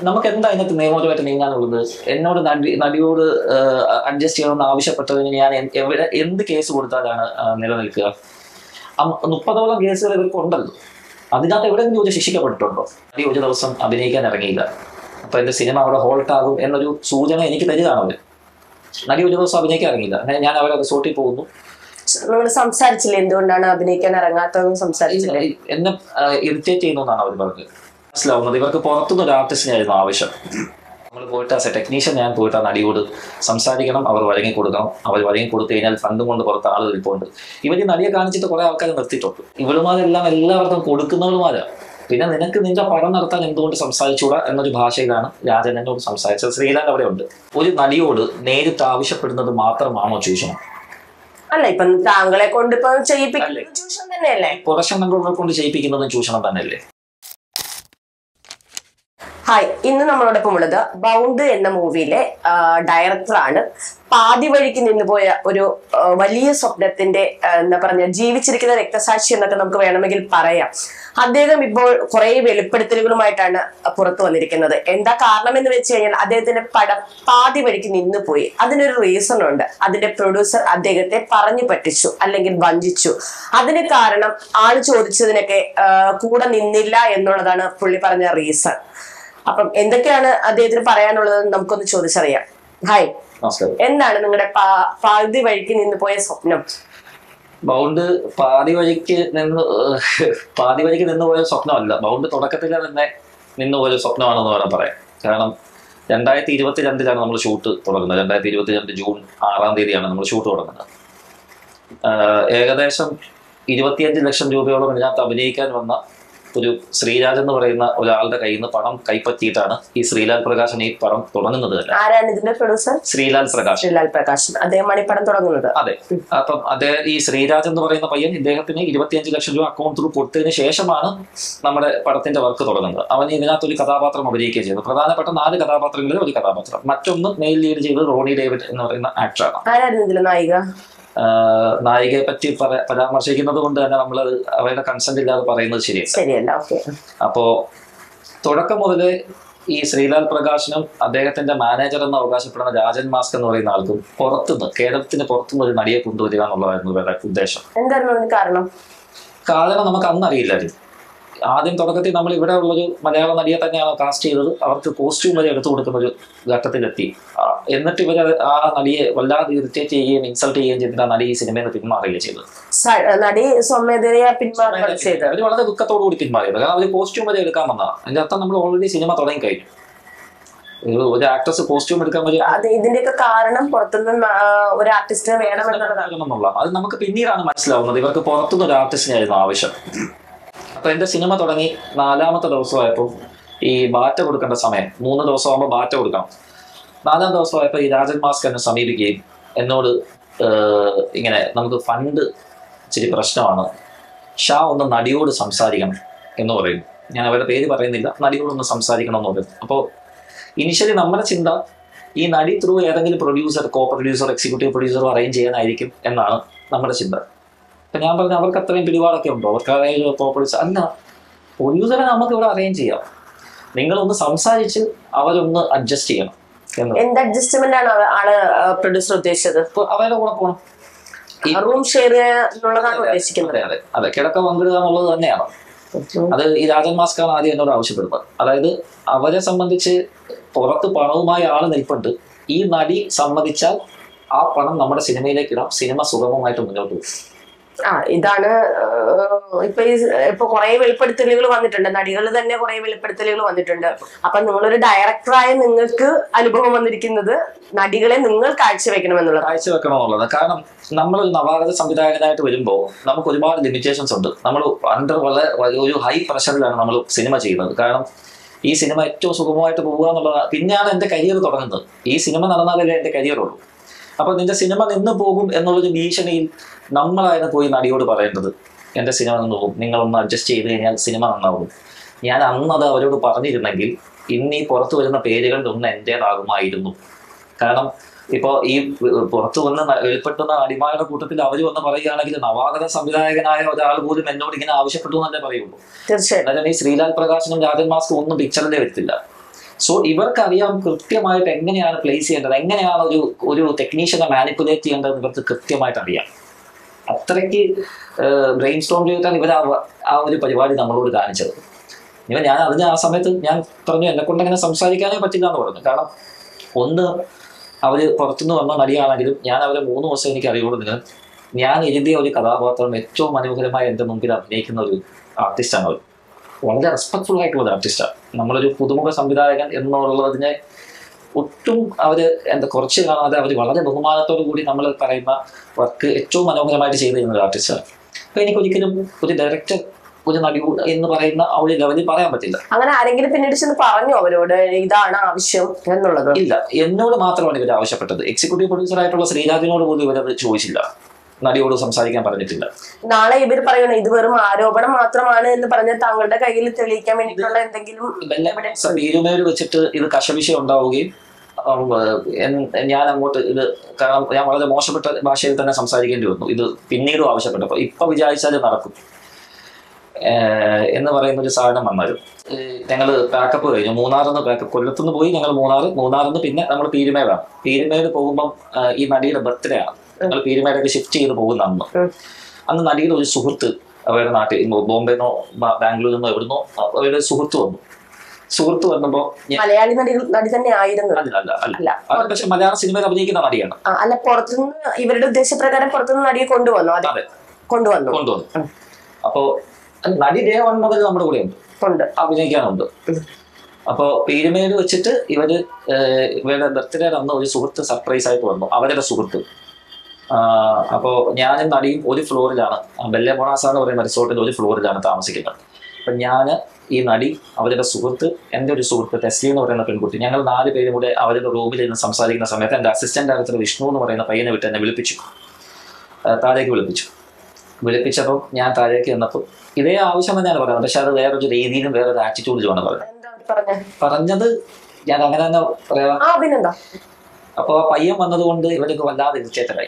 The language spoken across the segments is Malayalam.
നമുക്ക് എന്താ അതിനകത്ത് നിയമപരമായിട്ട് നീങ്ങാനുള്ളത് എന്നോട് നടി നടിയോട് അഡ്ജസ്റ്റ് ചെയ്യണമെന്ന് ആവശ്യപ്പെട്ടതിന് ഞാൻ എൻ- എവിടെ എന്ത് കേസ് കൊടുത്താലാണ് ആ, നിലനിൽക്കുക അം- മുപ്പതോളം കേസുകൾ ഇവർക്ക് ഉണ്ടല്ലോ അതിനകത്ത് എവിടെയെങ്കിലും ഒരു ശിക്ഷിക്കപ്പെട്ടിട്ടുണ്ടോ നടി ഒരു ദിവസം അഭിനയിക്കാൻ ഇറങ്ങിയില്ല അപ്പൊ എന്റെ സിനിമ അവിടെ ഹോൾട്ട് ആകും എന്നൊരു സൂചന എനിക്ക് തരികയാണ് അവര് നടി ഒരു ദിവസം അഭിനയിക്കാൻ ഇറങ്ങിയില്ല അങ്ങനെ ഞാൻ അവരെ റിസോർട്ടിൽ പോകുന്നു നിങ്ങൾ സംസാരിച്ചില്ലേ എന്തുകൊണ്ടാണ് അഭിനയിക്കാൻ ഇറങ്ങാത്തതെന്ന് സംസാരിച്ചില്ലേ ഇല്ല, എന്നെ ഇറിറ്റേറ്റ് ചെയ്യുന്നു എന്നാണ് അവർ പറഞ്ഞത് മനസ്സിലാവുന്നത് ഇവർക്ക് പുറത്തുനിന്ന് ഒരു ആർട്ടിസ്റ്റിനായിരുന്നു ആവശ്യം നമ്മൾ പോയിട്ട് ആസ് എ ടെക്നീഷ്യൻ ഞാൻ പോയിട്ട് ആ നടിയോട് സംസാരിക്കണം അവർ വഴങ്ങി കൊടുക്കണം അവർ വഴങ്ങി കൊടുത്തു കഴിഞ്ഞാൽ ഫണ്ടും കൊണ്ട് പുറത്ത് ആളുകൾ ഇരിപ്പുണ്ട് ഇവർ ഈ നടിയെ കാണിച്ചിട്ട് കുറെ ആൾക്കാർ നിർത്തിയിട്ടുണ്ട് ഇവളുമാരെല്ലാം എല്ലാവർക്കും കൊടുക്കുന്നവളുമാരാ പിന്നെ നിനക്ക് നിന്റെ പടം നടത്താൻ എന്തുകൊണ്ട് സംസാരിച്ചുകൂടാ എന്നൊരു ഭാഷയിലാണ് രാജൻ എന്നോട് സംസാരിച്ചത് ശ്രീലാൽ അവിടെ ഉണ്ട് ഒരു നടിയോട് നേരിട്ട് ആവശ്യപ്പെടുന്നത് മാത്രമാണോ ചൂഷണം അല്ല ഇപ്പൊ താങ്കളെ കൊണ്ട് ഇപ്പൊ അല്ലേ? ചെയ്യിപ്പിക്കുന്നത് ചൂഷണം തന്നെയല്ലേ പുറശം കണ്ടുള്ളവരെ കൊണ്ട് ചെയ്യിപ്പിക്കുന്നതും ചൂഷണം തന്നെയല്ലേ ഹായ് ഇന്ന് നമ്മളോടൊപ്പം ഉള്ളത് ബൗണ്ട് എന്ന മൂവിയിലെ ഡയറക്ടറാണ് പാതി വഴിക്ക് നിന്നുപോയ ഒരു ആ, വലിയ സ്വപ്നത്തിന്റെ ആ, എന്താ പറഞ്ഞ ജീവിച്ചിരിക്കുന്ന രക്തസാക്ഷി എന്നൊക്കെ നമുക്ക് വേണമെങ്കിൽ പറയാം അദ്ദേഹം ഇപ്പോൾ കുറെ വെളിപ്പെടുത്തലുകളുമായിട്ടാണ് പുറത്തു വന്നിരിക്കുന്നത് എന്താ കാരണം എന്ന് വെച്ച് കഴിഞ്ഞാൽ അദ്ദേഹത്തിന്റെ പടം പാതി വഴിക്ക് നിന്നുപോയി അതിനൊരു റീസൺ ഉണ്ട് അതിന്റെ പ്രൊഡ്യൂസർ അദ്ദേഹത്തെ പറഞ്ഞു പറ്റിച്ചു അല്ലെങ്കിൽ വഞ്ചിച്ചു അതിന് കാരണം ആള് ചോദിച്ചതിനൊക്കെ ആ, കൂടെ നിന്നില്ല എന്നുള്ളതാണ് പുള്ളി പറഞ്ഞ റീസൺ അപ്പം എന്തൊക്കെയാണ് അദ്ദേഹത്തിന് പറയാനുള്ളത് നമുക്കൊന്ന് ചോദിച്ചറിയാം ഹായ് നമസ്കാരം എന്താണ് നിങ്ങളുടെ പാ- പാതി വഴിക്ക് നിന്ന് പോയ സ്വപ്നം ബൗണ്ട് പാതി വഴിക്ക് നിന്ന് ഏഹ്, പാതി വഴിക്ക് നിന്ന് പോയ സ്വപ്നമല്ല ബൗണ്ട് തുടക്കത്തിൽ തന്നെ നിന്ന് പോയ സ്വപ്നമാണെന്ന് വേണം പറയാം കാരണം രണ്ടായിരത്തി ഇരുപത്തി രണ്ടിലാണ് നമ്മൾ ഷൂട്ട് തുടങ്ങുന്നത് രണ്ടായിരത്തി ഇരുപത്തി രണ്ട് ജൂൺ ആറാം തീയതിയാണ് നമ്മൾ ഷൂട്ട് തുടങ്ങുന്നത് ആഹ്, ഏകദേശം ഇരുപത്തിയഞ്ച് ലക്ഷം രൂപയോളം ഇതിനകത്ത് അഭിനയിക്കാൻ വന്ന ഒരു ശ്രീരാജ് എന്ന് പറയുന്ന ഒരാളുടെ കയ്യിൽ നിന്ന് പണം കൈപ്പറ്റിയിട്ടാണ് ഈ ശ്രീലാൽ പ്രകാശൻ ഈ പടം തുടങ്ങുന്നത് തന്നെ ആരാണ് ഇതിന്റെ പ്രൊഡ്യൂസർ ശ്രീലാൽ പ്രകാശ് ശ്രീലാൽ പ്രകാശൻ അദ്ദേഹമാണ് ഈ പടം തുടങ്ങുന്നത് അതെ അപ്പം അദ്ദേഹം ഈ ശ്രീരാജ് എന്ന് പറയുന്ന പയ്യൻ ഇദ്ദേഹത്തിന് ഇരുപത്തിയഞ്ച് ലക്ഷം രൂപ അക്കൗണ്ട് ത്രൂ കൊടുത്തതിന് ശേഷമാണ് നമ്മുടെ പടത്തിന്റെ വർക്ക് തുടങ്ങുന്നത് അവൻ ഇതിനകത്ത് ഒരു കഥാപാത്രം അഭിനയിക്കുകയും ചെയ്തു പ്രധാനപ്പെട്ട നാല് കഥാപാത്രങ്ങളിൽ ഒരു കഥാപാത്രം മറ്റൊന്ന് മെയിൽ ലീഡ് ചെയ്തത് റോണി ഡേവിഡ് എന്ന് പറയുന്ന ആക്ടറാണ് ആരായിരുന്നു ഇതിലെ നായിക ആഹ് നായികയെ പറ്റി പറ- പരാമർശിക്കുന്നത് കൊണ്ട് തന്നെ നമ്മൾ അവരുടെ കൺസെന്റ് ഇല്ലാതെ പറയുന്നത് ശരിയല്ല ശരിയല്ല ഓക്കെ അപ്പോ തുടക്കം മുതൽ ഈ ശ്രീലാൽ പ്രകാശനും അദ്ദേഹത്തിന്റെ മാനേജർ എന്ന് അവകാശപ്പെടുന്ന രാജൻ മാസ്ക് എന്ന് പറയുന്ന ആൾക്കും പുറത്തുനിന്ന് കേരളത്തിന് പുറത്തുനിന്ന് ഒരു നടിയെ കൊണ്ടുവരിക എന്നുള്ളതായിരുന്നു ഇവരുടെ ഉദ്ദേശം എന്തായിരുന്നു അതിന് കാരണം കാരണം നമുക്ക് അന്ന് അറിയില്ലായിരുന്നു ആദ്യം തുടക്കത്തിൽ നമ്മൾ ഇവിടെ ഉള്ളൊരു മലയാള നടിയെ തന്നെയാണ് കാസ്റ്റ് ചെയ്തത് അവർക്ക് കോസ്റ്റ്യൂം വരെ എടുത്തു കൊടുക്കുന്ന ഒരു ഘട്ടത്തിലെത്തി ആ, എന്നിട്ട് ഇവർ ആ നടിയെ വല്ലാതെ ഇറിറ്റേറ്റ് ചെയ്യുകയും ഇൻസൾട്ട് ചെയ്യുകയും ചെയ്തിട്ട് ആ നടി ഈ സിനിമയിൽ നിന്ന് പിന്മാറുകയും ചെയ്തത് സ- നടി സ്വമേധയാ പിന്മാറുകയാണ് ചെയ്തത് അവർ വളരെ ദുഃഖത്തോടു കൂടി പിന്മാറിയത് കാരണം അവർ കോസ്റ്റ്യൂം വരെ എടുക്കാൻ വന്നതാണ് അതിന്റെ അർത്ഥം നമ്മൾ ഓൾറെഡി സിനിമ തുടങ്ങി കഴിഞ്ഞു ഒരു- ഒരു ആക്ട്രസ് കോസ്റ്റ്യൂം എടുക്കാൻ വരെ അത് ഇതിന്റെയൊക്കെ കാരണം പുറത്തുനിന്ന് ആ, ഒരു ആർട്ടിസ്റ്റ് വേണമെന്നുള്ളതാണ് എന്നുള്ള അത് നമുക്ക് പിന്നീടാണ് മനസ്സിലാവുന്നത് ഇവർക്ക് പുറത്തുനിന്ന് ഒരു ആർട്ടിസ്റ്റിനായിരുന്നു ആവശ്യം അപ്പൊ എന്റെ സിനിമ തുടങ്ങി നാലാമത്തെ ദിവസമായപ്പോൾ ഈ ബാറ്റ കൊടുക്കേണ്ട സമയം മൂന്ന് ദിവസമാകുമ്പോൾ ബാറ്റ കൊടുക്കണം നാലാം ദിവസമായപ്പോൾ ഈ രാജൻ മാസ്ക് എന്നെ സമീപിക്കുകയും എന്നോട് ഏഹ്, ഇങ്ങനെ നമുക്ക് ഫണ്ട് ഇച്ചിരി പ്രശ്നമാണ് ഷാ ഒന്ന് നടിയോട് സംസാരിക്കണം എന്ന് പറയുന്നു ഞാൻ അവരുടെ പേര് പറയുന്നില്ല നടിയോടൊന്ന് സംസാരിക്കണം എന്ന് പറയുന്നു അപ്പോൾ ഇനിഷ്യലി നമ്മുടെ ചിന്ത ഈ നടി ത്രൂ ഏതെങ്കിലും പ്രൊഡ്യൂസർ കോ പ്രൊഡ്യൂസർ എക്സിക്യൂട്ടീവ് പ്രൊഡ്യൂസറോ അറേഞ്ച് ചെയ്യാനായിരിക്കും എന്നാണ് നമ്മുടെ ചിന്ത അപ്പൊ ഞാൻ പറഞ്ഞു അവർക്ക് അത്രയും പിടിപാടൊക്കെ ഉണ്ടോ അവർക്ക് അറേഞ്ച് കോ പ്രൊഡ്യൂസർ അല്ല പ്രൊഡ്യൂസറെ നമുക്ക് ഇവിടെ അറേഞ്ച് ചെയ്യാം നിങ്ങളൊന്ന് സംസാരിച്ച് അവരൊന്ന് അഡ്ജസ്റ്റ് ചെയ്യണം എന്ന് എന്ത് അഡ്ജസ്റ്റ്മെന്റ് ആണ് അവ- ആള് പ്രൊഡ്യൂസർ ഉദ്ദേശിച്ചത് അപ്പൊ അവരുടെ കൂടെ പോകണം ഈ- റൂം ഷെയർ എന്നുള്ളതാണ് ഉദ്ദേശിക്കുന്നത് അതെ അതെ അതെ കിടക്ക പങ്കിടുക എന്നുള്ളത് തന്നെയാണ് അത് ഈ രാജൻ മാസ്കാണ് ആദ്യം എന്നോട് ആവശ്യപ്പെടുന്നത് അതായത് അവരെ സംബന്ധിച്ച് പുറത്ത് പണവുമായി ആള് നിൽപ്പുണ്ട് ഈ നടി സമ്മതിച്ചാൽ ആ പണം നമ്മുടെ സിനിമയിലേക്ക് ഇടാം സിനിമ സുഗമമായിട്ട് മുന്നോട്ട് പോകും ആ ഇതാണ് ഏഹ്, ഇപ്പൊ ഈ ഇപ്പൊ കുറെ വെളിപ്പെടുത്തലുകൾ വന്നിട്ടുണ്ട് നടികൾ തന്നെ കുറെ വെളിപ്പെടുത്തലുകൾ വന്നിട്ടുണ്ട് അപ്പൊ നിങ്ങളൊരു ഡയറക്ടറായ നിങ്ങൾക്ക് അനുഭവം വന്നിരിക്കുന്നത് നടികളെ നിങ്ങൾ കാഴ്ചവെക്കണമെന്നുള്ളത് കാഴ്ചവെക്കണമെന്നുള്ളത് കാരണം നമ്മളൊരു നവാഗത സംവിധായകനായിട്ട് വരുമ്പോൾ നമുക്ക് ഒരുപാട് ലിമിറ്റേഷൻസ് ഉണ്ട് നമ്മൾ അണ്ടർ വളരെ വളരെ ഒരു ഹൈ പ്രഷറിലാണ് നമ്മൾ സിനിമ ചെയ്യുന്നത് കാരണം ഈ സിനിമ ഏറ്റവും സുഗമമായിട്ട് പോകുക എന്നുള്ളത് പിന്നെയാണ് എൻ്റെ കരിയർ തുടങ്ങുന്നത് ഈ സിനിമ നടന്നാലല്ലേ എൻ്റെ കരിയർ ഉള്ളൂ അപ്പൊ നിന്റെ സിനിമ നിന്ന് പോകും എന്നുള്ളൊരു ഭീഷണിയിൽ നമ്മളായിരുന്നു പോയി നടിയോട് പറയേണ്ടത് എൻ്റെ സിനിമ നിന്ന് പോകും നിങ്ങളൊന്ന് അഡ്ജസ്റ്റ് ചെയ്ത് കഴിഞ്ഞാൽ സിനിമ നന്നാവും ഞാൻ അന്ന് അത് അവരോട് പറഞ്ഞിരുന്നെങ്കിൽ ഇന്ന് ഈ പുറത്തു വരുന്ന പേരുകളിൽ ഒന്ന് എൻ്റേതാകുമായിരുന്നു കാരണം ഇപ്പോ ഈ പുറത്തു വന്ന് ന- വെളിപ്പെട്ടുന്ന നടിമാരുടെ കൂട്ടത്തിൽ അവർ വന്ന് പറയുകയാണെങ്കിൽ നവാഗത സംവിധായകനായ ഒരാൾ പോലും എന്നോട് ഇങ്ങനെ ആവശ്യപ്പെട്ടു എന്നല്ലേ പറയുള്ളൂ തീർച്ചയായിട്ടും എന്നാലും ഈ ശ്രീലാൽ പ്രകാശനും രാജൻ മാസ്കും ഒന്നും പിക്ചറിലേ വരുത്തില്ല സോ ഇവർക്കറിയാം കൃത്യമായിട്ട് എങ്ങനെയാണ് പ്ലേസ് ചെയ്യേണ്ടത് എങ്ങനെയാണ് ഒരു ഒരു ടെക്നീഷ്യനെ മാനിപ്പുലേറ്റ് ചെയ്യേണ്ടത് ഇവർക്ക് കൃത്യമായിട്ട് അറിയാം അത്രയ്ക്ക് ബ്രെയിൻ സ്റ്റോം ചെയ്തിട്ടാണ് ഇവർ ആ ഒരു പരിപാടി നമ്മളോട് കാണിച്ചത് ഇവ ഞാൻ അതിന് ആ സമയത്ത് ഞാൻ പറഞ്ഞു എന്നെ കൊണ്ട് അങ്ങനെ സംസാരിക്കാനേ പറ്റില്ല എന്ന് പറഞ്ഞു കാരണം ഒന്ന് അവര് പുറത്തുനിന്ന് വന്ന നടിയാണെങ്കിലും ഞാൻ അവരെ മൂന്ന് ദിവസം എനിക്ക് അറിയുള്ളൂ ഞാൻ എഴുതിയ ഒരു കഥാപാത്രം ഏറ്റവും മനോഹരമായി എൻ്റെ മുമ്പിൽ അഭിനയിക്കുന്ന ഒരു ആർട്ടിസ്റ്റാണ് അവർ വളരെ റെസ്പെക്ട്ഫുൾ ആയിട്ടുള്ള ഒരു ആർട്ടിസ്റ്റാണ് നമ്മളൊരു പുതുമുഖ സംവിധായകൻ എന്നുള്ളതിനെ ഒട്ടും അവര് എന്താ കുറച്ച് കാണാതെ അവർ വളരെ ബഹുമാനത്തോടു കൂടി നമ്മൾ പറയുന്ന വർക്ക് ഏറ്റവും മനോഹരമായിട്ട് ചെയ്തു തരുന്ന ഒരു ആർട്ടിസ്റ്റാണ് അപ്പൊ എനിക്കൊരിക്കലും ഒരു ഡയറക്ടർ ഒരു നടി എന്ന് പറയുന്ന ആ ഒരു ലെവലിൽ പറയാൻ പറ്റില്ല അങ്ങനെ ആരെങ്കിലും പിന്നീട് ചെന്ന് പറഞ്ഞു അവരോട് ഇതാണ് ആവശ്യം എന്നുള്ളത് ഇല്ല എന്നോട് മാത്രമാണ് ഇവർ ആവശ്യപ്പെട്ടത് എക്സിക്യൂട്ടീവ് പ്രൊഡ്യൂസർ ആയിട്ടുള്ള ശ്രീരാജിനോട് പോലും ഇവരത് ചോദിച്ചില്ല നടിയോട് സംസാരിക്കാൻ പറഞ്ഞിട്ടില്ല നാളെ ഇവർ പറയണം ഇത് വെറും ആരോപണം മാത്രമാണ് എന്ന് പറഞ്ഞ് താങ്കളുടെ കയ്യിൽ തെളിയിക്കാൻ വേണ്ടിയിട്ടുള്ള എന്തെങ്കിലും തീരുമേല് വെച്ചിട്ട് ഇത് കശവിഷയം ഉണ്ടാവുകയും ഉം, എൻ- ഞാൻ അങ്ങോട്ട് ഇത് കാരണം ഞാൻ വളരെ മോശപ്പെട്ട ഭാഷയിൽ തന്നെ സംസാരിക്കേണ്ടി വന്നു ഇത് പിന്നീടും ആവശ്യപ്പെട്ടപ്പോൾ ഇപ്പൊ വിചാരിച്ചാൽ നടക്കും ഏഹ് എന്ന് പറയുന്ന ഒരു സാധനം വന്നാലും ഞങ്ങൾ പാക്കപ്പ് കഴിഞ്ഞു മൂന്നാറിന്ന് പാക്കപ്പ് കൊല്ലത്തുനിന്ന് പോയി ഞങ്ങൾ മൂന്നാർ മൂന്നാറിന്ന് പിന്നെ നമ്മൾ പീരുമേലാണ് പീരുമേട് പോകുമ്പം ആഹ് ഈ നടിയുടെ ബർത്ത്ഡേ ആണ് ഞങ്ങൾ പീരുമേടൊക്കെ ഷിഫ്റ്റ് ചെയ്ത് പോകുന്ന അന്ന് ഉം. അന്ന് നടിയുടെ ഒരു സുഹൃത്ത് അവരുടെ നാട്ടിൽ ബോ- ബോംബെന്നോ ബാ- ബാംഗ്ലൂരിൽ നിന്നോ എവിടുന്നോ അവരുടെ സുഹൃത്ത് വന്നു സുഹൃത്ത് വന്നപ്പോ ഞാൻ മലയാളി നടി നടി തന്നെ ആയിരുന്നു അല്ല അല്ല അല്ല അല്ല അവർ പക്ഷെ മലയാള സിനിമയിൽ അഭിനയിക്കുന്ന നടിയാണ് ആ, അല്ല പുറത്തുനിന്ന് ഇവരുടെ ഉദ്ദേശപ്രകാരം പുറത്തുനിന്ന് നടിയെ കൊണ്ടുവന്നു അതെ അതെ കൊണ്ടുവന്നു കൊണ്ടുവന്നു ഉം. അപ്പോ നടി ഡേ വൺ മുതൽ നമ്മുടെ കൂടെ ഉണ്ട് കൊണ്ട് അഭിനയിക്കാനുണ്ട് ഉം. അപ്പോ പീരുമേട് വെച്ചിട്ട് ഇവര് ഏഹ് ഇവരുടെ ബർത്ത്ഡേ അന്ന് ഒരു സുഹൃത്ത് സർപ്രൈസ് ആയിട്ട് വന്നു അവരുടെ സുഹൃത്ത് ആഹ് അപ്പോ ഞാനും നടിയും ഒരു ഫ്ലോറിലാണ് ബെല്ലെ മൊണാസ എന്ന് പറയുന്ന റിസോർട്ടിൽ ഒരു ഫ്ലോറിലാണ് താമസിക്കുന്നത് അപ്പൊ ഞാന് ഈ നടി അവരുടെ സുഹൃത്ത് എൻ്റെ ഒരു സുഹൃത്ത് ടെസ്ലി എന്ന് പറയുന്ന പെൺകുട്ടി ഞങ്ങൾ നാല് പേരും കൂടെ അവരുടെ റൂമിൽ ഇരുന്ന് സംസാരിക്കുന്ന സമയത്ത് എൻ്റെ അസിസ്റ്റന്റ് ഡയറക്ടർ വിഷ്ണു എന്ന് പറയുന്ന പയ്യനെ വിട്ട് എന്നെ വിളിപ്പിച്ചു ആഹ് താഴേക്ക് വിളിപ്പിച്ചു വിളിപ്പിച്ചപ്പോൾ ഞാൻ താഴേക്ക് ചെന്നപ്പോൾ ഇതേ ആവശ്യം തന്നെയാണ് പറയുന്നത് പക്ഷെ അത് വേറൊരു രീതിയിലും വേറൊരു ആറ്റിറ്റ്യൂഡിലുമാണ് പറയുന്നത് എന്താ അവര് പറഞ്ഞേ പറഞ്ഞത് ഞാൻ അങ്ങനെ തന്നെ പറയാം ആ പിന്നെന്താ അപ്പോൾ ആ പയ്യൻ വന്നതുകൊണ്ട് ഇവർക്ക് വല്ലാതെ ഇറിറ്റേറ്റഡായി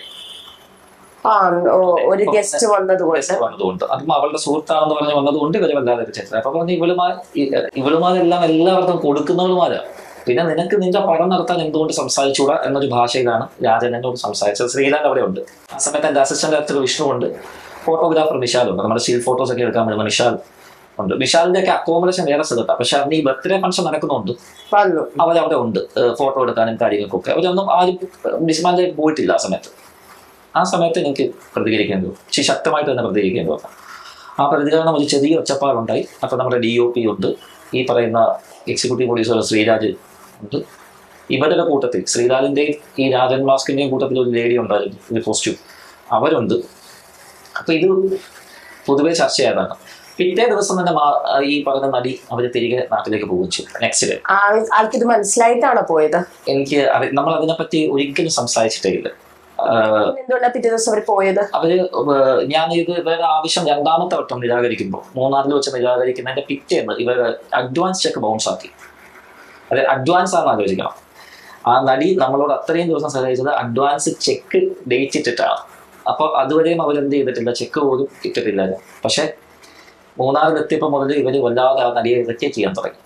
ആ ഓ, ഒരു ഗസ്റ്റ് വന്നത് കൊണ്ട് വന്നതുകൊണ്ട് അതും അവളുടെ സുഹൃത്താണെന്ന് പറഞ്ഞ് വന്നതുകൊണ്ട് ഇവര് വല്ലാതെ ഇറിറ്റേറ്റഡ് അപ്പൊ പറഞ്ഞു ഇവളുമാർ ഇവളുമാരെല്ലാം എല്ലാവർക്കും കൊടുക്കുന്നവളുമാരാണ് പിന്നെ നിനക്ക് നിന്റെ പഠനം നടത്താൻ എന്തുകൊണ്ട് സംസാരിച്ചുകൂടാ എന്നൊരു ഭാഷയിലാണ് രാജൻ എന്നോട് സംസാരിച്ചത് ശ്രീലാൽ അവിടെ ഉണ്ട് ആ സമയത്ത് എൻ്റെ അസിസ്റ്റന്റ് ഡയറക്ടർ വിഷ്ണു ഉണ്ട് ഫോട്ടോഗ്രാഫർ നിഷാലുണ്ട് നമ്മുടെ സ്റ്റിൽ ഫോട്ടോസ് ഒക്കെ എടുക്കാൻ വരുന്ന നിഷാൽ ഉണ്ട് വിശാലിന്റെ ഒക്കെ അക്കോമഡേഷൻ വേറെ സ്ഥലത്താണ് പക്ഷെ അന്ന് ഈ ബർത്ത്ഡേ ഫംഗ്ഷൻ നടക്കുന്നുണ്ട് വന്നു അവരവിടെ ഉണ്ട് ഫോട്ടോ എടുക്കാനും കാര്യങ്ങൾക്കൊക്കെ അവരൊന്നും ആരും ഡിസ്മാൻഡ് പോയിട്ടില്ല ആ സമയത്ത് ആ സമയത്ത് എനിക്ക് പ്രതികരിക്കേണ്ടി വന്നു ഇച്ചിരി ശക്തമായിട്ട് തന്നെ പ്രതികരിക്കേണ്ടി വന്നു ആ പ്രതികരണം ഒരു ചെറിയ ഒച്ചപ്പാടുണ്ടായി അപ്പോൾ നമ്മുടെ ഡി ഒ പി ഉണ്ട് ഈ പറയുന്ന എക്സിക്യൂട്ടീവ് പ്രൊഡ്യൂസർ ശ്രീരാജ് ഉണ്ട് ഇവരുടെ കൂട്ടത്തിൽ ശ്രീരാജിൻ്റെയും ഈ രാജൻ മാസ്കിൻ്റെയും കൂട്ടത്തിൽ ഒരു ലേഡി ഉണ്ടായിരുന്നു ഒരു കോസ്റ്റ്യൂം അവരുണ്ട് അപ്പോൾ ഇത് പൊതുവെ ചർച്ചയായതാണ് പിറ്റേ ദിവസം തന്നെ മാ- ഈ പറഞ്ഞ നടി അവർ തിരികെ നാട്ടിലേക്ക് പോകും നെക്സ്റ്റ് ഡേ ആ ആൾക്കിത് മനസ്സിലായിട്ടാണോ പോയത് എനിക്ക് അറി- നമ്മൾ അതിനെപ്പറ്റി ഒരിക്കലും സംസാരിച്ചിട്ടേ ഇല്ല ആഹ് പിന്നെ എന്തുകൊണ്ടാ പിറ്റേ ദിവസം അവർ പോയത് അവര് ഏർ ഞാൻ ഇത് ഇവരുടെ ആവശ്യം രണ്ടാമത്തെ വട്ടം നിരാകരിക്കുമ്പോൾ മൂന്നാറിൽ വെച്ച് നിരാകരിക്കുന്നതിന്റെ പിറ്റേന്ന് ഇവര് അഡ്വാൻസ് ചെക്ക് ബൗൺസ് ആക്കി അത് അഡ്വാൻസ് ആണെന്ന് ആലോചിക്കണം ആ നടി നമ്മളോട് അത്രയും ദിവസം സഹായിച്ചത് അഡ്വാൻസ് ചെക്ക് ഡേറ്റ് ഇട്ടിട്ടാണ് അപ്പോൾ അതുവരെയും അവരെന്ത് ചെയ്തിട്ടില്ല ചെക്ക് പോലും ഇട്ടിട്ടില്ല പക്ഷെ മൂന്നാറിൽ എത്തിയപ്പോൾ മുതൽ ഇവര് വല്ലാതെ ആ നടിയെ ഇറിറ്റേറ്റ് ചെയ്യാൻ തുടങ്ങി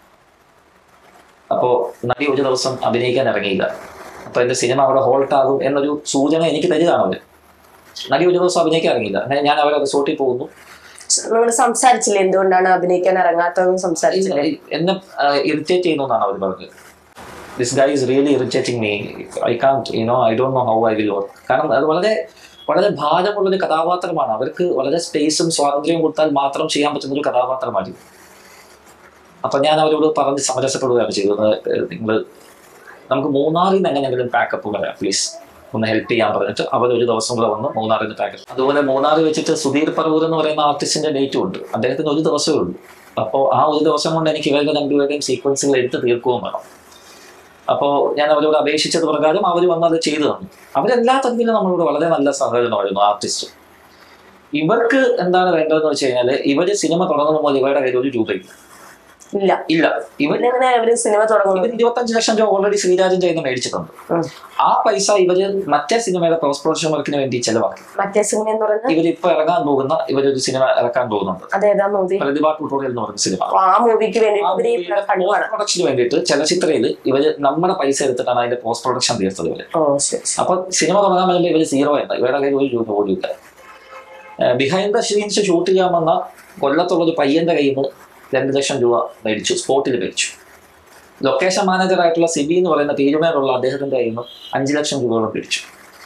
അപ്പോൾ നടി ഒരു ദിവസം അഭിനയിക്കാൻ ഇറങ്ങിയില്ല അപ്പൊ എന്റെ സിനിമ അവിടെ ഹോൾട്ട് ആകും എന്നൊരു സൂചന എനിക്ക് തരികയാണ് അവര് നടി ഒരു ദിവസം അഭിനയിക്കാൻ ഇറങ്ങിയില്ല അങ്ങനെ ഞാൻ അവരെ റിസോർട്ടിൽ പോകുന്നു നിങ്ങൾ സംസാരിച്ചില്ലേ എന്തുകൊണ്ടാണ് അഭിനയിക്കാൻ ഇറങ്ങാത്തതെന്ന് സംസാരിച്ചില്ലേ എന്നെ ഇറിറ്റേറ്റ് ചെയ്യുന്നു എന്നാണ് അവർ പറഞ്ഞത് this guy is really irritating me I can't you know I don't know how I will work കാരണം അത് വളരെ വളരെ ഭാരമുള്ളൊരു കഥാപാത്രമാണ് അവർക്ക് വളരെ സ്പേസും സ്വാതന്ത്ര്യവും കൊടുത്താൽ മാത്രം ചെയ്യാൻ പറ്റുന്ന ഒരു കഥാപാത്രമായിരുന്നു അപ്പൊ ഞാൻ അവരോട് പറഞ്ഞ് സമരസപ്പെടുകയാണ് ചെയ്തത് നിങ്ങൾ നമുക്ക് മൂന്നാറിൽ നിന്ന് എങ്ങനെയെങ്കിലും പാക്കപ്പ് വരാം പ്ലീസ് ഒന്ന് ഹെൽപ്പ് ചെയ്യാൻ പറഞ്ഞിട്ട് അവർ ഒരു ദിവസം കൂടെ വന്ന് മൂന്നാറിൽ നിന്ന് പാക്കപ്പ് അതുപോലെ മൂന്നാറിൽ വെച്ചിട്ട് സുധീർ പറവൂർ എന്ന് പറയുന്ന ആർട്ടിസ്റ്റിന്റെ ഡേറ്റും ഉണ്ട് അദ്ദേഹത്തിന് ഒരു ദിവസമേ ഉള്ളൂ അപ്പോൾ ആ ഒരു ദിവസം കൊണ്ട് എനിക്ക് ഇവരുടെ രണ്ടുപേരുടെയും സീക്വൻസുകൾ എടുത്ത് തീർക്കുകയും വേണം അപ്പോൾ ഞാൻ അവരോട് അപേക്ഷിച്ചത് പ്രകാരം അവർ വന്ന് അത് ചെയ്തു തന്നു അവരെല്ലാ തരത്തിലും നമ്മളോട് വളരെ നല്ല സഹകരണമായിരുന്നു ആർട്ടിസ്റ്റ് ഇവർക്ക് എന്താണ് വേണ്ടതെന്ന് വെച്ച് കഴിഞ്ഞാൽ ഇവര് സിനിമ തുടങ്ങുന്ന പോലെ ഇവരുടെ കയ്യിൽ ഒരു രൂപയില്ല ഇല്ല ഇല്ല ഇവർ പിന്നെ എങ്ങനെ അവര് സിനിമ തുടങ്ങുന്നത് ഇവർ ഇരുപത്തഞ്ച് ലക്ഷം രൂപ ഓൾറെഡി ശ്രീരാജൻ ചെയ്യുന്ന മേടിച്ചിട്ടുണ്ട് ഉം. ആ പൈസ ഇവര് മറ്റേ സിനിമയുടെ പോസ്റ്റ് പ്രൊഡക്ഷൻ വർക്കിന് വേണ്ടി ചെലവാക്കി മറ്റേ സിനിമ എന്ന് പറയുന്നത് ഇവരിപ്പോ ഇറങ്ങാൻ പോകുന്ന ഇവരൊരു സിനിമ ഇറക്കാൻ പോകുന്നുണ്ട് അതേതാ മൂവി പ്രതിഭ ട്യൂട്ടോറിയൽ എന്ന് പറയുന്ന സിനിമ ആ മൂവിക്ക് വേണ്ടി ഇവര് ഈ ഫണ്ട് വേണം പ്രൊഡക്ഷന് വേണ്ടിയിട്ട് ചലച്ചിത്രയിൽ ഇവര് നമ്മുടെ പൈസ എടുത്തിട്ടാണ് അതിന്റെ പോസ്റ്റ് പ്രൊഡക്ഷൻ തീർത്തത് ഇവര് ഓ ശരി ശരി. അപ്പൊ സിനിമ തുടങ്ങാൻ വേണ്ടി ഇവര് സീറോ ഉണ്ട് ഇവരുടെ കയ്യിൽ ഒരു രൂപ പോലും ഇല്ല ബിഹൈൻഡ് ദ സീൻസ് ഷൂട്ട് ചെയ്യാൻ വന്ന കൊല്ലത്തുള്ള ഒരു പയ്യന്റെ കയ്യിൽ നിന്ന് രണ്ട് ലക്ഷം രൂപ മേടിച്ചു സ്പോട്ടിൽ മേടിച്ചു ലൊക്കേഷൻ മാനേജർ ആയിട്ടുള്ള സിബി എന്ന് പറയുന്ന തീരുമാനമുള്ള അദ്ദേഹത്തിന്റെ കയ്യിൽ നിന്ന് അഞ്ച് ലക്ഷം രൂപയോളം മേടിച്ചു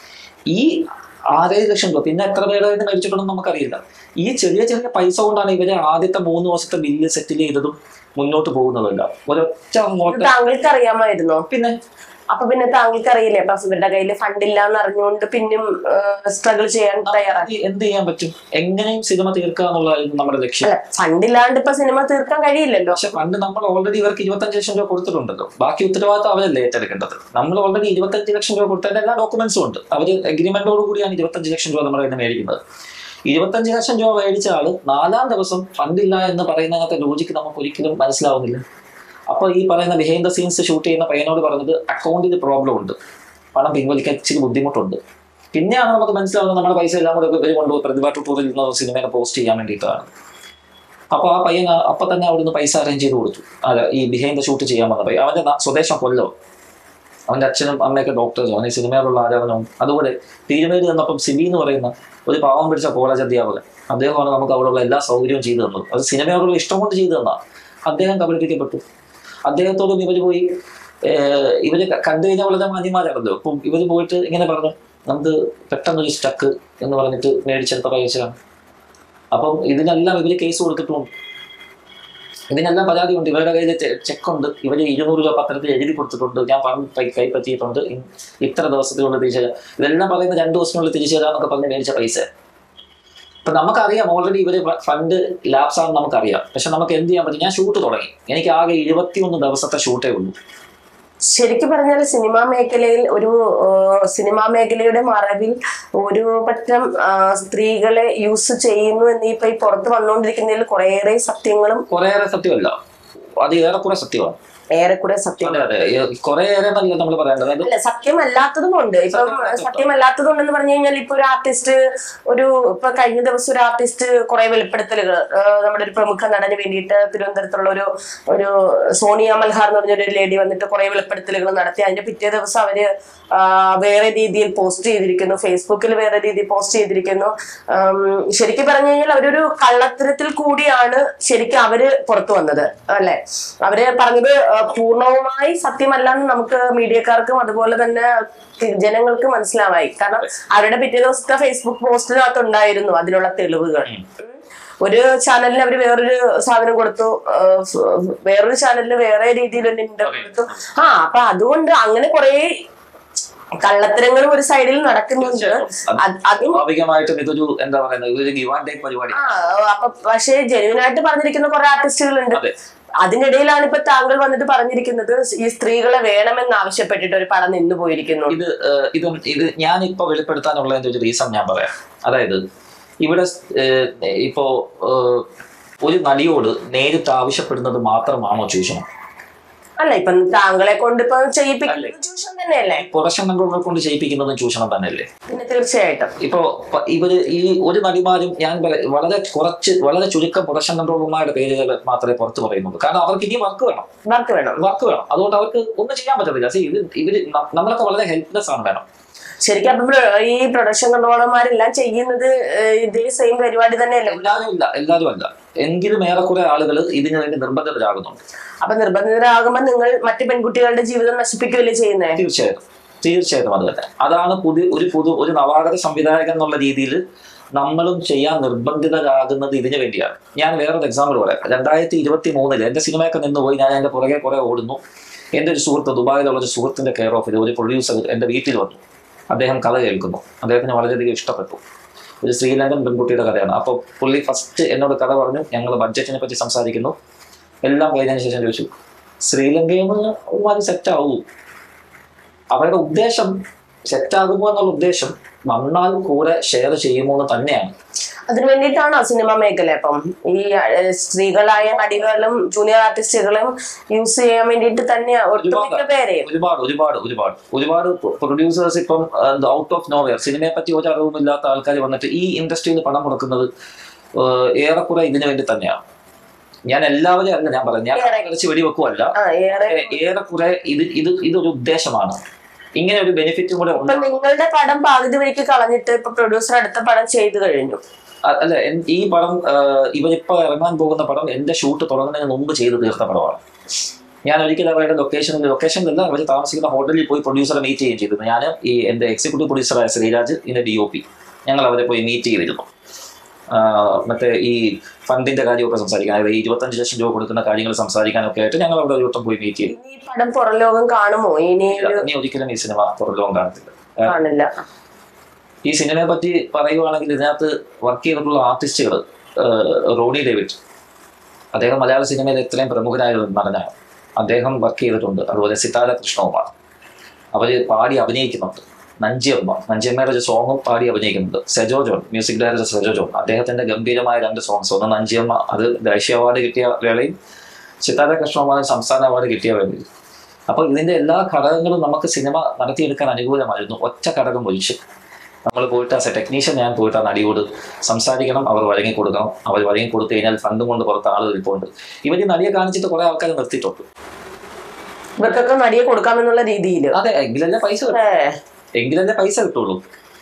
ഈ ആറേഴ് ലക്ഷം രൂപ പിന്നെ എത്ര പേരുടെ കയ്യിൽ നിന്ന് മേടിച്ചിട്ടുണ്ടെന്ന് നമുക്കറിയില്ല ഈ ചെറിയ ചെറിയ പൈസ കൊണ്ടാണ് ഇവര് ആദ്യത്തെ മൂന്ന് ദിവസത്തെ ബില്ല് സെറ്റിൽ ചെയ്തതും മുന്നോട്ട് പോകുന്നതല്ല ഒരൊറ്റ ഇത് അങ്ങോട്ട് താങ്കൾക്ക് അറിയാമായിരുന്നോ പിന്നെ അപ്പൊ പിന്നെ താങ്കൾക്ക് അറിയില്ലേ അപ്പൊ ഇവരുടെ കയ്യിൽ ഫണ്ട് ഇല്ല എന്ന് അറിഞ്ഞുകൊണ്ട് പിന്നും സ്ട്രഗിൾ ചെയ്യാൻ തയ്യാറാക്കി ഈ എന്ത് ചെയ്യാൻ പറ്റും എങ്ങനെയും സിനിമ തീർക്കുക എന്നുള്ളതായിരുന്നു നമ്മുടെ ലക്ഷ്യം അല്ല ഫണ്ട് ഇല്ലാണ്ട് ഇപ്പൊ സിനിമ തീർക്കാൻ കഴിയില്ലല്ലോ പക്ഷെ പണ്ട് നമ്മൾ ഓൾറെഡി ഇവർക്ക് ഇരുപത്തഞ്ച് ലക്ഷം രൂപ കൊടുത്തിട്ടുണ്ടല്ലോ ബാക്കി ഉത്തരവാദിത്തം അവരല്ലേ ഏറ്റെടുക്കേണ്ടത് നമ്മൾ ഓൾറെഡി ഇരുപത്തഞ്ച് ലക്ഷം രൂപ കൊടുത്തതിന്റെ എല്ലാ ഡോക്യുമെന്റ്സും ഉണ്ട് അവർ അഗ്രിമെന്റോട് കൂടിയാണ് ഇരുപത്തഞ്ച് ലക്ഷം രൂപ നമ്മുടെ കയ്യിൽ നിന്ന് മേടിക്കുന്നത് ഇരുപത്തഞ്ച് ലക്ഷം രൂപ മേടിച്ച ആള് നാലാം ദിവസം ഫണ്ടില്ല എന്ന് പറയുന്നതിനകത്തെ ലോജിക്ക് നമുക്ക് ഒരിക്കലും മനസ്സിലാവുന്നില്ല അപ്പൊ ഈ പറയുന്ന ബിഹൈൻഡ് ദ സീൻസ് ഷൂട്ട് ചെയ്യുന്ന പയ്യനോട് പറഞ്ഞത് അക്കൗണ്ടിൽ പ്രോബ്ലം ഉണ്ട് പണം പിൻവലിക്കാൻ ഇച്ചിരി ബുദ്ധിമുട്ടുണ്ട് പിന്നെയാണ് നമുക്ക് മനസ്സിലാവുന്നത് നമ്മുടെ പൈസ എല്ലാം കൂടെ ഇവർ കൊണ്ടുപോയി പ്രതിഭ ടൂറിൽ നിന്ന് സിനിമയെ പോസ്റ്റ് ചെയ്യാൻ വേണ്ടിയിട്ടാണ് അപ്പൊ ആ പയ്യൻ ആ- അപ്പൊ തന്നെ അവിടുന്ന് പൈസ അറേഞ്ച് ചെയ്ത് കൊടുത്തു അല്ല ഈ ബിഹൈൻഡ് ദ ഷൂട്ട് ചെയ്യാൻ വന്ന പയ്യൻ അവന്റെ ന- സ്വദേശം കൊല്ലം അവന്റെ അച്ഛനും അമ്മയൊക്കെ ഡോക്ടേഴ്സും അവന് ഈ സിനിമയോടുള്ള ആരാധനവും അതുപോലെ തീരുമേരി തന്നപ്പം സിബി എന്ന് പറയുന്ന ഒരു പാവം പിടിച്ച കോളേജ് അധ്യാപകൻ അദ്ദേഹമാണ് നമുക്ക് അവിടെയുള്ള എല്ലാ സൗകര്യവും ചെയ്തു തന്നത് അത് സിനിമയോടുള്ള ഇഷ്ടം കൊണ്ട് ചെയ്തു തന്നാ അദ്ദേഹം കബളിപ്പിക്കപ്പെട്ടു അദ്ദേഹത്തോടും ഇവര് പോയി ഏഹ്, ഇവര് ക- കണ്ടു കഴിഞ്ഞാൽ വളരെ മാന്യന്മാരാണല്ലോ അപ്പം ഇവര് പോയിട്ട് ഇങ്ങനെ പറഞ്ഞു നമുക്ക് പെട്ടെന്നൊരു സ്റ്റക്ക് എന്ന് പറഞ്ഞിട്ട് മേടിച്ചെടുത്ത പൈസയാണ് അപ്പം ഇതിനെല്ലാം ഇവര് കേസ് കൊടുത്തിട്ടുണ്ട് ഇതിനെല്ലാം പരാതി ഉണ്ട് ഇവരുടെ കയ്യിൽ ചെക്ക് ഉണ്ട് ഇവര് ഇരുന്നൂറ് രൂപ പത്രത്തിൽ എഴുതി കൊടുത്തിട്ടുണ്ട് ഞാൻ പണം കൈ- കൈപ്പറ്റിയിട്ടുണ്ട് ഇ- ഇത്ര ദിവസത്തിനുള്ളിൽ തിരിച്ചു തരാം ഇതെല്ലാം പറയുന്ന രണ്ടു ദിവസത്തിനുള്ളിൽ തിരിച്ചു തരാമെന്നൊക്കെ പറഞ്ഞ് മേടിച്ച പൈസ ഇപ്പൊ നമുക്കറിയാം ഓൾറെഡി ഇവര് ഫണ്ട് ലാപ്സ് ആണെന്ന് നമുക്കറിയാം പക്ഷെ നമുക്ക് എന്ത് ചെയ്യാൻ പറ്റും ഞാൻ ഷൂട്ട് തുടങ്ങി എനിക്ക് ആകെ ഇരുപത്തിയൊന്ന് ദിവസത്തെ ഷൂട്ടേ ഉള്ളൂ ശരിക്കും പറഞ്ഞാൽ സിനിമാ മേഖലയിൽ ഒരു ആ, സിനിമാ മേഖലയുടെ മറവിൽ ഒരു പറ്റം ആ, സ്ത്രീകളെ യൂസ് ചെയ്യുന്നു എന്ന് ഇപ്പൊ ഈ പുറത്ത് വന്നുകൊണ്ടിരിക്കുന്നതിൽ കുറേയേറെ സത്യങ്ങളും കുറേയേറെ സത്യമല്ല അത് ഏറെക്കുറെ സത്യമാണ് ഏറെക്കുറെ സത്യം അതെ അതെ കുറേയേറെ എന്നല്ല നമ്മൾ പറയേണ്ടത് അതായത് അല്ല സത്യമല്ലാത്തതും ഉണ്ട് ഇപ്പം സത്യമല്ലാത്തതും സത്യമല്ലാത്തതും ഉണ്ടെന്ന് പറഞ്ഞു കഴിഞ്ഞാൽ ഇപ്പൊ ഒരു ആർട്ടിസ്റ്റ് ഒരു ഇപ്പൊ കഴിഞ്ഞ ദിവസം ഒരു ആർട്ടിസ്റ്റ് കുറെ വെളിപ്പെടുത്തലുകൾ നമ്മുടെ ഒരു പ്രമുഖ നടന് വേണ്ടിയിട്ട് തിരുവനന്തപുരത്തുള്ള ഒരു ഒരു സോണിയ മൽഹാർ എന്ന് പറഞ്ഞൊരു ലേഡി വന്നിട്ട് കുറെ വെളിപ്പെടുത്തലുകൾ നടത്തി അതിന്റെ പിറ്റേ ദിവസം അവര് ആ, വേറെ രീതിയിൽ പോസ്റ്റ് ചെയ്തിരിക്കുന്നു ഫേസ്ബുക്കിൽ വേറെ രീതിയിൽ പോസ്റ്റ് ചെയ്തിരിക്കുന്നു ഉം, ശരിക്കും പറഞ്ഞു കഴിഞ്ഞാൽ അവരൊരു കള്ളത്തരത്തിൽ കൂടിയാണ് ശരിക്കും അവര് പുറത്തു വന്നത് അല്ലെ അവര് പറഞ്ഞത് ആ, പൂർണ്ണവുമായി സത്യമല്ല എന്ന് നമുക്ക് മീഡിയക്കാർക്കും അതുപോലെ തന്നെ ജനങ്ങൾക്ക് മനസ്സിലാവായി കാരണം അവരുടെ പിറ്റേ ദിവസത്തെ ഫേസ്ബുക്ക് പോസ്റ്റിനകത്ത് ഉണ്ടായിരുന്നു അതിനുള്ള തെളിവുകൾ ഒരു ചാനലിന് അവർ വേറൊരു സാധനം കൊടുത്തു ആ, ഫ്- വേറൊരു ചാനലിന് വേറെ രീതിയിൽ ഒരു ഇന്റർവ്യൂ കൊടുത്തു ആ അപ്പൊ അതുകൊണ്ട് അങ്ങനെ കുറെ കള്ളത്തരങ്ങളും ഒരു സൈഡിൽ നടക്കുന്നുണ്ട് അത് അതും സ്വാഭാവികമായിട്ടും ഇതൊരു എന്താ പറയുന്നത് ഇതൊരു ഗിവ് ആൻഡ് ടേക്ക് പരിപാടി ആ അപ്പൊ പക്ഷേ ജെന്യൂൻ ആയിട്ട് പറഞ്ഞിരിക്കുന്ന കുറെ ആർട്ടിസ്റ്റുകളുണ്ട് അതെ അതിനിടയിലാണ് ഇപ്പൊ താങ്കൾ വന്നിട്ട് പറഞ്ഞിരിക്കുന്നത് ഈ സ്ത്രീകളെ വേണമെന്ന് ആവശ്യപ്പെട്ടിട്ട് ഒരു പടം നിന്നു പോയിരിക്കുന്നു ഇത് ഏഹ്, ഇതും ഇത് ഞാനിപ്പോ വെളിപ്പെടുത്താനുള്ള ഒരു റീസൺ ഞാൻ പറയാം അതായത് ഇവിടെ ഏഹ്, ഇപ്പോ ഏഹ്, ഒരു നടിയോട് നേരിട്ട് ആവശ്യപ്പെടുന്നത് മാത്രമാണോ ചൂഷണം അല്ല ഇപ്പൊ താങ്കളെ കൊണ്ട് ഇപ്പൊ ചെയ്യിപ്പിക്കുന്നത് ചൂഷണം തന്നെയല്ലേ പ്രൊഡക്ഷൻ കൺട്രോളറെ കൊണ്ട് ചെയ്യിപ്പിക്കുന്നതും ചൂഷണം തന്നെയല്ലേ പിന്നെ തീർച്ചയായിട്ടും ഇപ്പോ പ- ഇവര് ഈ ഒരു നടിമാരും ഞാൻ പറ- വളരെ കുറച്ച് വളരെ ചുരുക്കം പ്രൊഡക്ഷൻ കൺട്രോളർമാരുടെ പേരുകൾ മാത്രമേ പുറത്ത് പറയുന്നുള്ളൂ കാരണം അവർക്ക് ഇനി വർക്ക് വേണം വർക്ക് വേണം വർക്ക് വേണം അതുകൊണ്ട് അവർക്ക് ഒന്നും ചെയ്യാൻ പറ്റത്തില്ല See, ഇത് ഇവര് ന- നമ്മളൊക്കെ വളരെ ഹെൽപ്ലെസ് ആണ് വേണം ശരിക്കും അപ്പൊ പ്ര- ഈ പ്രൊഡക്ഷൻ കൺട്രോളർമാരെല്ലാം ചെയ്യുന്നത് ഏഹ്, ഇതേ സെയിം പരിപാടി തന്നെയല്ലേ എല്ലാവരും ഇല്ല എല്ലാവരും അല്ല എങ്കിലും ഏറെക്കുറെ ആളുകൾ ഇതിനു വേണ്ടി നിർബന്ധിതരാകുന്നുണ്ട് അപ്പൊ നിർബന്ധിതരാകുമ്പോ നിങ്ങൾ മറ്റു പെൺകുട്ടികളുടെ ജീവിതം നശിപ്പിക്കുകയല്ലേ ചെയ്യുന്നേ തീർച്ചയായിട്ടും തീർച്ചയായിട്ടും അത് തന്നെ അതാണ് പുതിയ ഒരു പുതു ഒരു നവാഗത സംവിധായകൻ എന്നുള്ള രീതിയിൽ നമ്മളും ചെയ്യാൻ നിർബന്ധിതരാകുന്നത് ഇതിനു വേണ്ടിയാണ് ഞാൻ വേറൊരു എക്സാമ്പിൾ പറയാം രണ്ടായിരത്തി ഇരുപത്തി മൂന്നില് എന്റെ സിനിമയൊക്കെ നിന്ന് പോയി ഞാൻ എന്റെ പുറകെ കുറെ ഓടുന്നു എന്റെ ഒരു സുഹൃത്ത് ദുബായിലുള്ള ഒരു സുഹൃത്തിന്റെ കെയർ ഓഫിൽ ഒരു പ്രൊഡ്യൂസർ എന്റെ വീട്ടിൽ വന്നു അദ്ദേഹം കഥ കേൾക്കുന്നു അദ്ദേഹത്തിന് വളരെയധികം ഇഷ്ടപ്പെട്ടു ഒരു ശ്രീലങ്കൻ പെൺകുട്ടിയുടെ കഥയാണ് അപ്പോൾ പുള്ളി ഫസ്റ്റ് എന്നോട് കഥ പറഞ്ഞു ഞങ്ങൾ ബഡ്ജറ്റിനെ പറ്റി സംസാരിക്കുന്നു എല്ലാം കഴിഞ്ഞതിന് ശേഷം ചോദിച്ചു ശ്രീലങ്കയിൽ നിന്ന് ഒരുമാതിരി സെറ്റ് ആവൂ അവരുടെ ഉദ്ദേശം സെറ്റാകുമോ എന്നുള്ള ഉദ്ദേശം വന്നാൽ കൂടെ ഷെയർ ചെയ്യുമോ എന്ന് തന്നെയാണ് അതിനു വേണ്ടിയിട്ടാണോ സിനിമ മേഖല അപ്പം ഈ അഹ്, സ്ത്രീകളായ നടികളും ജൂനിയർ ആർട്ടിസ്റ്റുകളും യൂസ് ചെയ്യാൻ വേണ്ടിയിട്ട് തന്നെയാ ഒട്ടുമിക്ക പേരെയും ഒരുപാട് ഒരുപാട് ഒരുപാട് ഒരുപാട് പ്രൊഡ്യൂസേഴ്സ് ഇപ്പം ഔട്ട് ഓഫ് നോവെയർ സിനിമയെ പറ്റി ഒരു അറിവുമില്ലാത്ത ആൾക്കാർ വന്നിട്ട് ഈ ഇൻഡസ്ട്രിയിൽ പണം മുടക്കുന്നത് ഏഹ്, ഏറെക്കുറെ ഇതിനു വേണ്ടി തന്നെയാണ് ഞാൻ എല്ലാവരെയും അല്ല ഞാൻ പറഞ്ഞു ഞാൻ ഏറെ. കളിച്ച് വെടിവെക്കുമല്ല ആ ഏറെ ഏ- ഏറെക്കുറെ ഇത് ഇത് ഇതൊരു ഉദ്ദേശമാണ് ഇങ്ങനെ ഒരു ബെനിഫിറ്റും കൂടെ ഇപ്പൊ ഉണ്ട് നിങ്ങളുടെ പടം പകുതി വഴിക്ക് കളഞ്ഞിട്ട് ഇപ്പൊ പ്രൊഡ്യൂസർ അടുത്ത പടം ചെയ്തു കഴിഞ്ഞു അ- അല്ല എൻ- ഈ പടം ഏഹ്, ഇവരിപ്പോ ഇറങ്ങാൻ പോകുന്ന പടം എന്റെ ഷൂട്ട് തുടങ്ങുന്നതിന് മുമ്പ് ചെയ്ത് തീർത്ത പടമാണ് ഞാൻ ഒരിക്കലും അവരുടെ ലൊക്കേഷനിൽ ലൊക്കേഷനിലല്ല അവർ താമസിക്കുന്ന ഹോട്ടലിൽ പോയി പ്രൊഡ്യൂസറെ മീറ്റ് ചെയ്യുകയും ചെയ്തിരുന്നു ഞാൻ ഈ എന്റെ എക്സിക്യൂട്ടീവ് പ്രൊഡ്യൂസറായ ശ്രീരാജ് ഇതിന്റെ ഡി ഒ പി ഞങ്ങൾ അവരെ പോയി മീറ്റ് ചെയ്തിരുന്നു ആഹ് മറ്റേ ഈ ഫണ്ടിന്റെ കാര്യമൊക്കെ സംസാരിക്കാൻ അതായത് ഈ ഇരുപത്തഞ്ച് ലക്ഷം രൂപ കൊടുക്കുന്ന കാര്യങ്ങൾ സംസാരിക്കാനൊക്കെ ആയിട്ട് ഞങ്ങൾ അവിടെ ഒരു വട്ടം പോയി മീറ്റ് ചെയ്തു ഇനി ഈ പടം പുറം ലോകം കാണുമോ ഇനി ഒരു ഇനി ഒരിക്കലും ഈ സിനിമ പുറലോകം കാണത്തില്ല കാണില്ല ഈ സിനിമയെ പറ്റി പറയുവാണെങ്കിൽ ഇതിനകത്ത് വർക്ക് ചെയ്തിട്ടുള്ള ആർട്ടിസ്റ്റുകൾ റോണി ഡേവിഡ് അദ്ദേഹം മലയാള സിനിമയിൽ എത്രയും പ്രമുഖനായ ഒരു നടനാണ് അദ്ദേഹം വർക്ക് ചെയ്തിട്ടുണ്ട് അതുപോലെ സിതാര കൃഷ്ണകുമാർ അവർ പാടി അഭിനയിക്കുന്നുണ്ട് നഞ്ചിയമ്മ നഞ്ചിയമ്മയുടെ ഒരു സോങ്ങും പാടി അഭിനയിക്കുന്നുണ്ട് സെജോ ജോൺ മ്യൂസിക് ഡയറക്ടർ സെജോ ജോൺ അദ്ദേഹത്തിന്റെ ഗംഭീരമായ രണ്ട് സോങ്സ് ഒന്ന് നഞ്ചിയമ്മ അത് ദേശീയ അവാർഡ് കിട്ടിയ വേളയും സിതാര കൃഷ്ണകുമാർ സംസ്ഥാന അവാർഡ് കിട്ടിയ വേളയും അപ്പോൾ ഇതിന്റെ എല്ലാ ഘടകങ്ങളും നമുക്ക് സിനിമ നടത്തിയെടുക്കാൻ അനുകൂലമായിരുന്നു ഒറ്റ ഘടകം ഒഴിച്ച് നമ്മൾ പോയിട്ട് ആസ് എ ടെക്നീഷ്യൻ ഞാൻ പോയിട്ട് ആ നടിയോട് സംസാരിക്കണം അവർ വഴങ്ങി കൊടുക്കണം അവർ വഴങ്ങി കൊടുത്തു കഴിഞ്ഞാൽ ഫണ്ടും കൊണ്ട് പുറത്ത് ആളുകൾ ഇരിപ്പുണ്ട് ഇവർ ഈ നടിയെ കാണിച്ചിട്ട് കുറെ ആൾക്കാർ നിർത്തിയിട്ടുണ്ട് ഇവർക്കൊക്കെ നടിയെ കൊടുക്കാമെന്നുള്ള രീതിയിൽ അതെ എങ്കിലല്ലേ പൈസ കിട്ടൂ. എങ്കിലല്ലേ പൈസ കിട്ടുള്ളൂ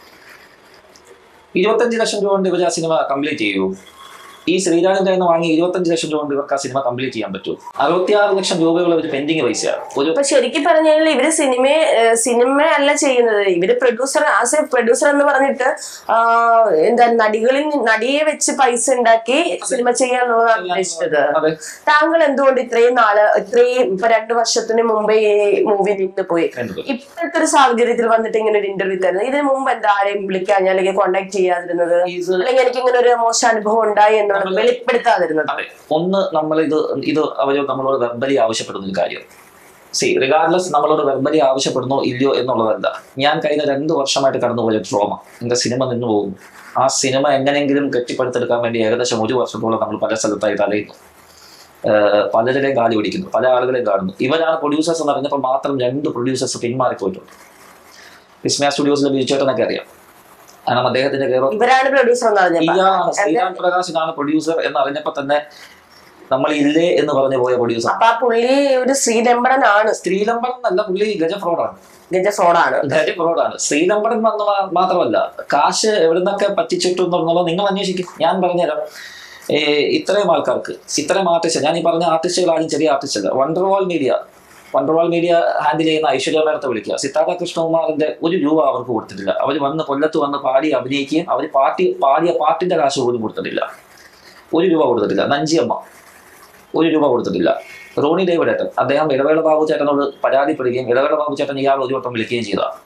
ഇരുപത്തഞ്ച് ലക്ഷം രൂപ കൊണ്ട് ഇവർ ആ സിനിമ കംപ്ലീറ്റ് ചെയ്യൂ ഈ ശ്രീരാജിന്റെ കയ്യിൽ നിന്ന് വാങ്ങി ഇരുപത്തഞ്ച് ലക്ഷം രൂപ കൊണ്ട് ഇവർക്ക് ആ സിനിമ കംപ്ലീറ്റ് ചെയ്യാൻ പറ്റും അറുപത്തിയാറ് ലക്ഷം രൂപയുള്ള ഒരു പെൻഡിങ് പൈസയാണ് ഒരു ഇപ്പൊ ശരിക്കും പറഞ്ഞു കഴിഞ്ഞാൽ ഇവര് സിനിമ സിനിമ അല്ല ചെയ്യുന്നത് ഇവര് പ്രൊഡ്യൂസർ ആസ് എ പ്രൊഡ്യൂസർ എന്ന് പറഞ്ഞിട്ട് ആ, എന്താ നടികളിൽ നി- നടിയെ വെച്ച് പൈസ ഉണ്ടാക്കി സിനിമ ചെയ്യാന്നുള്ളതാണ് ഉദ്ദേശിച്ചത് അതെ താങ്കൾ എന്തുകൊണ്ട് ഇത്രയും നാള് ഇത്രയും ഇപ്പൊ രണ്ടു വർഷത്തിന് മുമ്പേ ഈ മൂവി നിന്ന് പോയി എന്ത്? ഇപ്പോഴത്തെ ഒരു സാഹചര്യത്തിൽ വന്നിട്ട് ഇങ്ങനെ ഒരു ഇന്റർവ്യൂ തരുന്നത് ഇതിന് മുമ്പ് എന്താ ആരെയും വിളിക്കാൻ അല്ലെങ്കിൽ കോണ്ടാക്ട് ചെയ്യാതിരുന്നത് ഇത് അല്ലെങ്കിൽ എനിക്ക് ഇങ്ങനെ ഒരു മോശം അനുഭവം ഉണ്ടായി എന്നുള്ളത് വെളിപ്പെടുത്താതിരുന്നത് അതെ ഒന്ന് നമ്മൾ ഇത് ഇത് അവർ നമ്മളോട് വെർബലി ആവശ്യപ്പെടുന്ന ഒരു കാര്യം സി റിഗാർഡ്ലെസ് നമ്മളോട് വെർബലി ആവശ്യപ്പെടുന്നോ ഇല്ലയോ എന്നുള്ളതല്ല ഞാൻ കഴിഞ്ഞ രണ്ട് വർഷമായിട്ട് കടന്നുപോയ ട്രോമ എന്റെ സിനിമ നിന്നു പോകും ആ സിനിമ എങ്ങനെയെങ്കിലും കെട്ടിപ്പടുത്തെടുക്കാൻ വേണ്ടി ഏകദേശം ഒരു വർഷത്തോളം നമ്മൾ പല സ്ഥലത്തായി തലയുന്നു ഏഹ് പലരുടെയും കാലി പിടിക്കുന്നു പല ആളുകളെയും കാണുന്നു ഇവരാണ് പ്രൊഡ്യൂസേഴ്സ് എന്ന് പറഞ്ഞപ്പോൾ മാത്രം രണ്ട് പ്രൊഡ്യൂസേഴ്സ് പിന്മാറിപ്പോയിട്ടുണ്ട് വിസ്മയ സ്റ്റുഡിയോസിലെ ബിജുചേട്ടനൊക്കെ അറിയാം കാരണം അദ്ദേഹത്തിന്റെ കെയർ ഇവരാണ് പ്രൊഡ്യൂസർ എന്ന് പറഞ്ഞപ്പോ ഇയാളാണ് ശ്രീരാം പ്രകാശിനാണ് പ്രൊഡ്യൂസർ എന്ന് അറിഞ്ഞപ്പോ തന്നെ നമ്മൾ ഇല്ലേ എന്ന് പറഞ്ഞു പോയ പ്രൊഡ്യൂസർ അപ്പൊ ആ പുള്ളി ഒരു ശ്രീലംബടനാണ് സ്ത്രീലമ്പടൻ എന്നല്ല പുള്ളി ഗജ ഫ്രോഡാണ് ഗജ ഫ്രോഡാണ് ഗജ ഫ്രോഡാണ് സ്ത്രീലമ്പടൻ വന്ന മാ- മാത്രമല്ല കാശ് എവിടുന്നൊക്കെ പറ്റിച്ചിട്ടു എന്നുള്ളത് നിങ്ങൾ അന്വേഷിക്കും ഞാൻ പറഞ്ഞുതരാം ഏ, ഇത്രയും ആൾക്കാർക്ക് ഇത്രയും ആർട്ടിസ്റ്റ് ഞാൻ ഈ പറഞ്ഞ ആർട്ടിസ്റ്റുകൾ ആരും ചെറിയ ആർട്ടിസ്റ്റ് അല്ല Wonderwall media Wonderwall media handle ചെയ്യുന്ന ഐശ്വര്യ മേടത്തെ വിളിക്കുക സിത്താര കൃഷ്ണകുമാറിന്റെ ഒരു രൂപ അവർക്ക് കൊടുത്തിട്ടില്ല അവർ വന്ന് കൊല്ലത്ത് വന്ന് പാടി അഭിനയിക്കുകയും അവർ പാട്ടി പാടിയ പാട്ടിന്റെ കാശ് പോലും കൊടുത്തിട്ടില്ല ഒരു രൂപ കൊടുത്തിട്ടില്ല നഞ്ചിയമ്മ ഒരു രൂപ കൊടുത്തിട്ടില്ല റോണി ഡേവിഡ് ഏട്ടൻ അദ്ദേഹം ഇടവേള ബാബു ചേട്ടനോട് പരാതിപ്പെടുകയും ഇടവേള ബാബു ചേട്ടൻ ഇയാൾ ഒരു വട്ടം വിളിക്കുകയും ചെയ്തതാണ്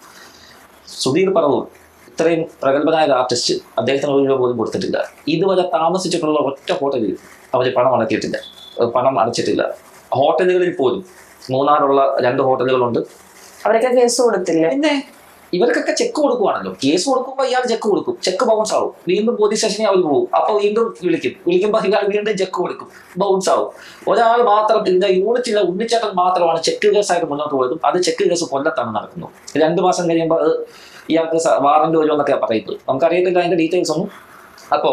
സുധീർ പറവൂർ ഇത്രയും പ്രഗത്ഭനായ ഒരു ആർട്ടിസ്റ്റ് അദ്ദേഹത്തിന് ഒരു രൂപ പോലും കൊടുത്തിട്ടില്ല ഇതുവരെ താമസിച്ചിട്ടുള്ള ഒറ്റ ഹോട്ടലിൽ അവർ പണം അടക്കിയിട്ടില്ല ഏഹ് പണം അടച്ചിട്ടില്ല ഹോട്ടലുകളിൽ പോലും മൂന്നാറുള്ള രണ്ട് ഹോട്ടലുകളുണ്ട് അവരൊക്കെ കേസ് കൊടുത്തില്ലേ പിന്നെ ഇവർക്കൊക്കെ ചെക്ക് കൊടുക്കുവാണല്ലോ കേസ് കൊടുക്കുമ്പോൾ ഇയാൾ ചെക്ക് കൊടുക്കും ചെക്ക് ബൗൺസ് ആവും വീണ്ടും പോലീസ് സ്റ്റേഷനിൽ അവർ പോകും അപ്പൊ വീണ്ടും വിളിക്കും വിളിക്കുമ്പോൾ ഇയാൾ വീണ്ടും ചെക്ക് കൊടുക്കും ബൗൺസ് ആവും ഒരാൾ മാത്രം ഇതിന്റെ യൂണിറ്റിലെ ഉണ്ണിച്ചേട്ടൻ മാത്രമാണ് ചെക്ക് കേസായിട്ട് മുന്നോട്ട് പോയതും അത് ചെക്ക് കേസ് കൊല്ലത്താണ് നടക്കുന്നത് രണ്ടു മാസം കഴിയുമ്പോൾ അത് ഇയാൾക്ക് വാറന്റ് വരുമെന്നൊക്കെ പറയുന്നത് നമുക്കറിയത്തില്ല അതിന്റെ ഡീറ്റെയിൽസ് ഒന്നും അപ്പോ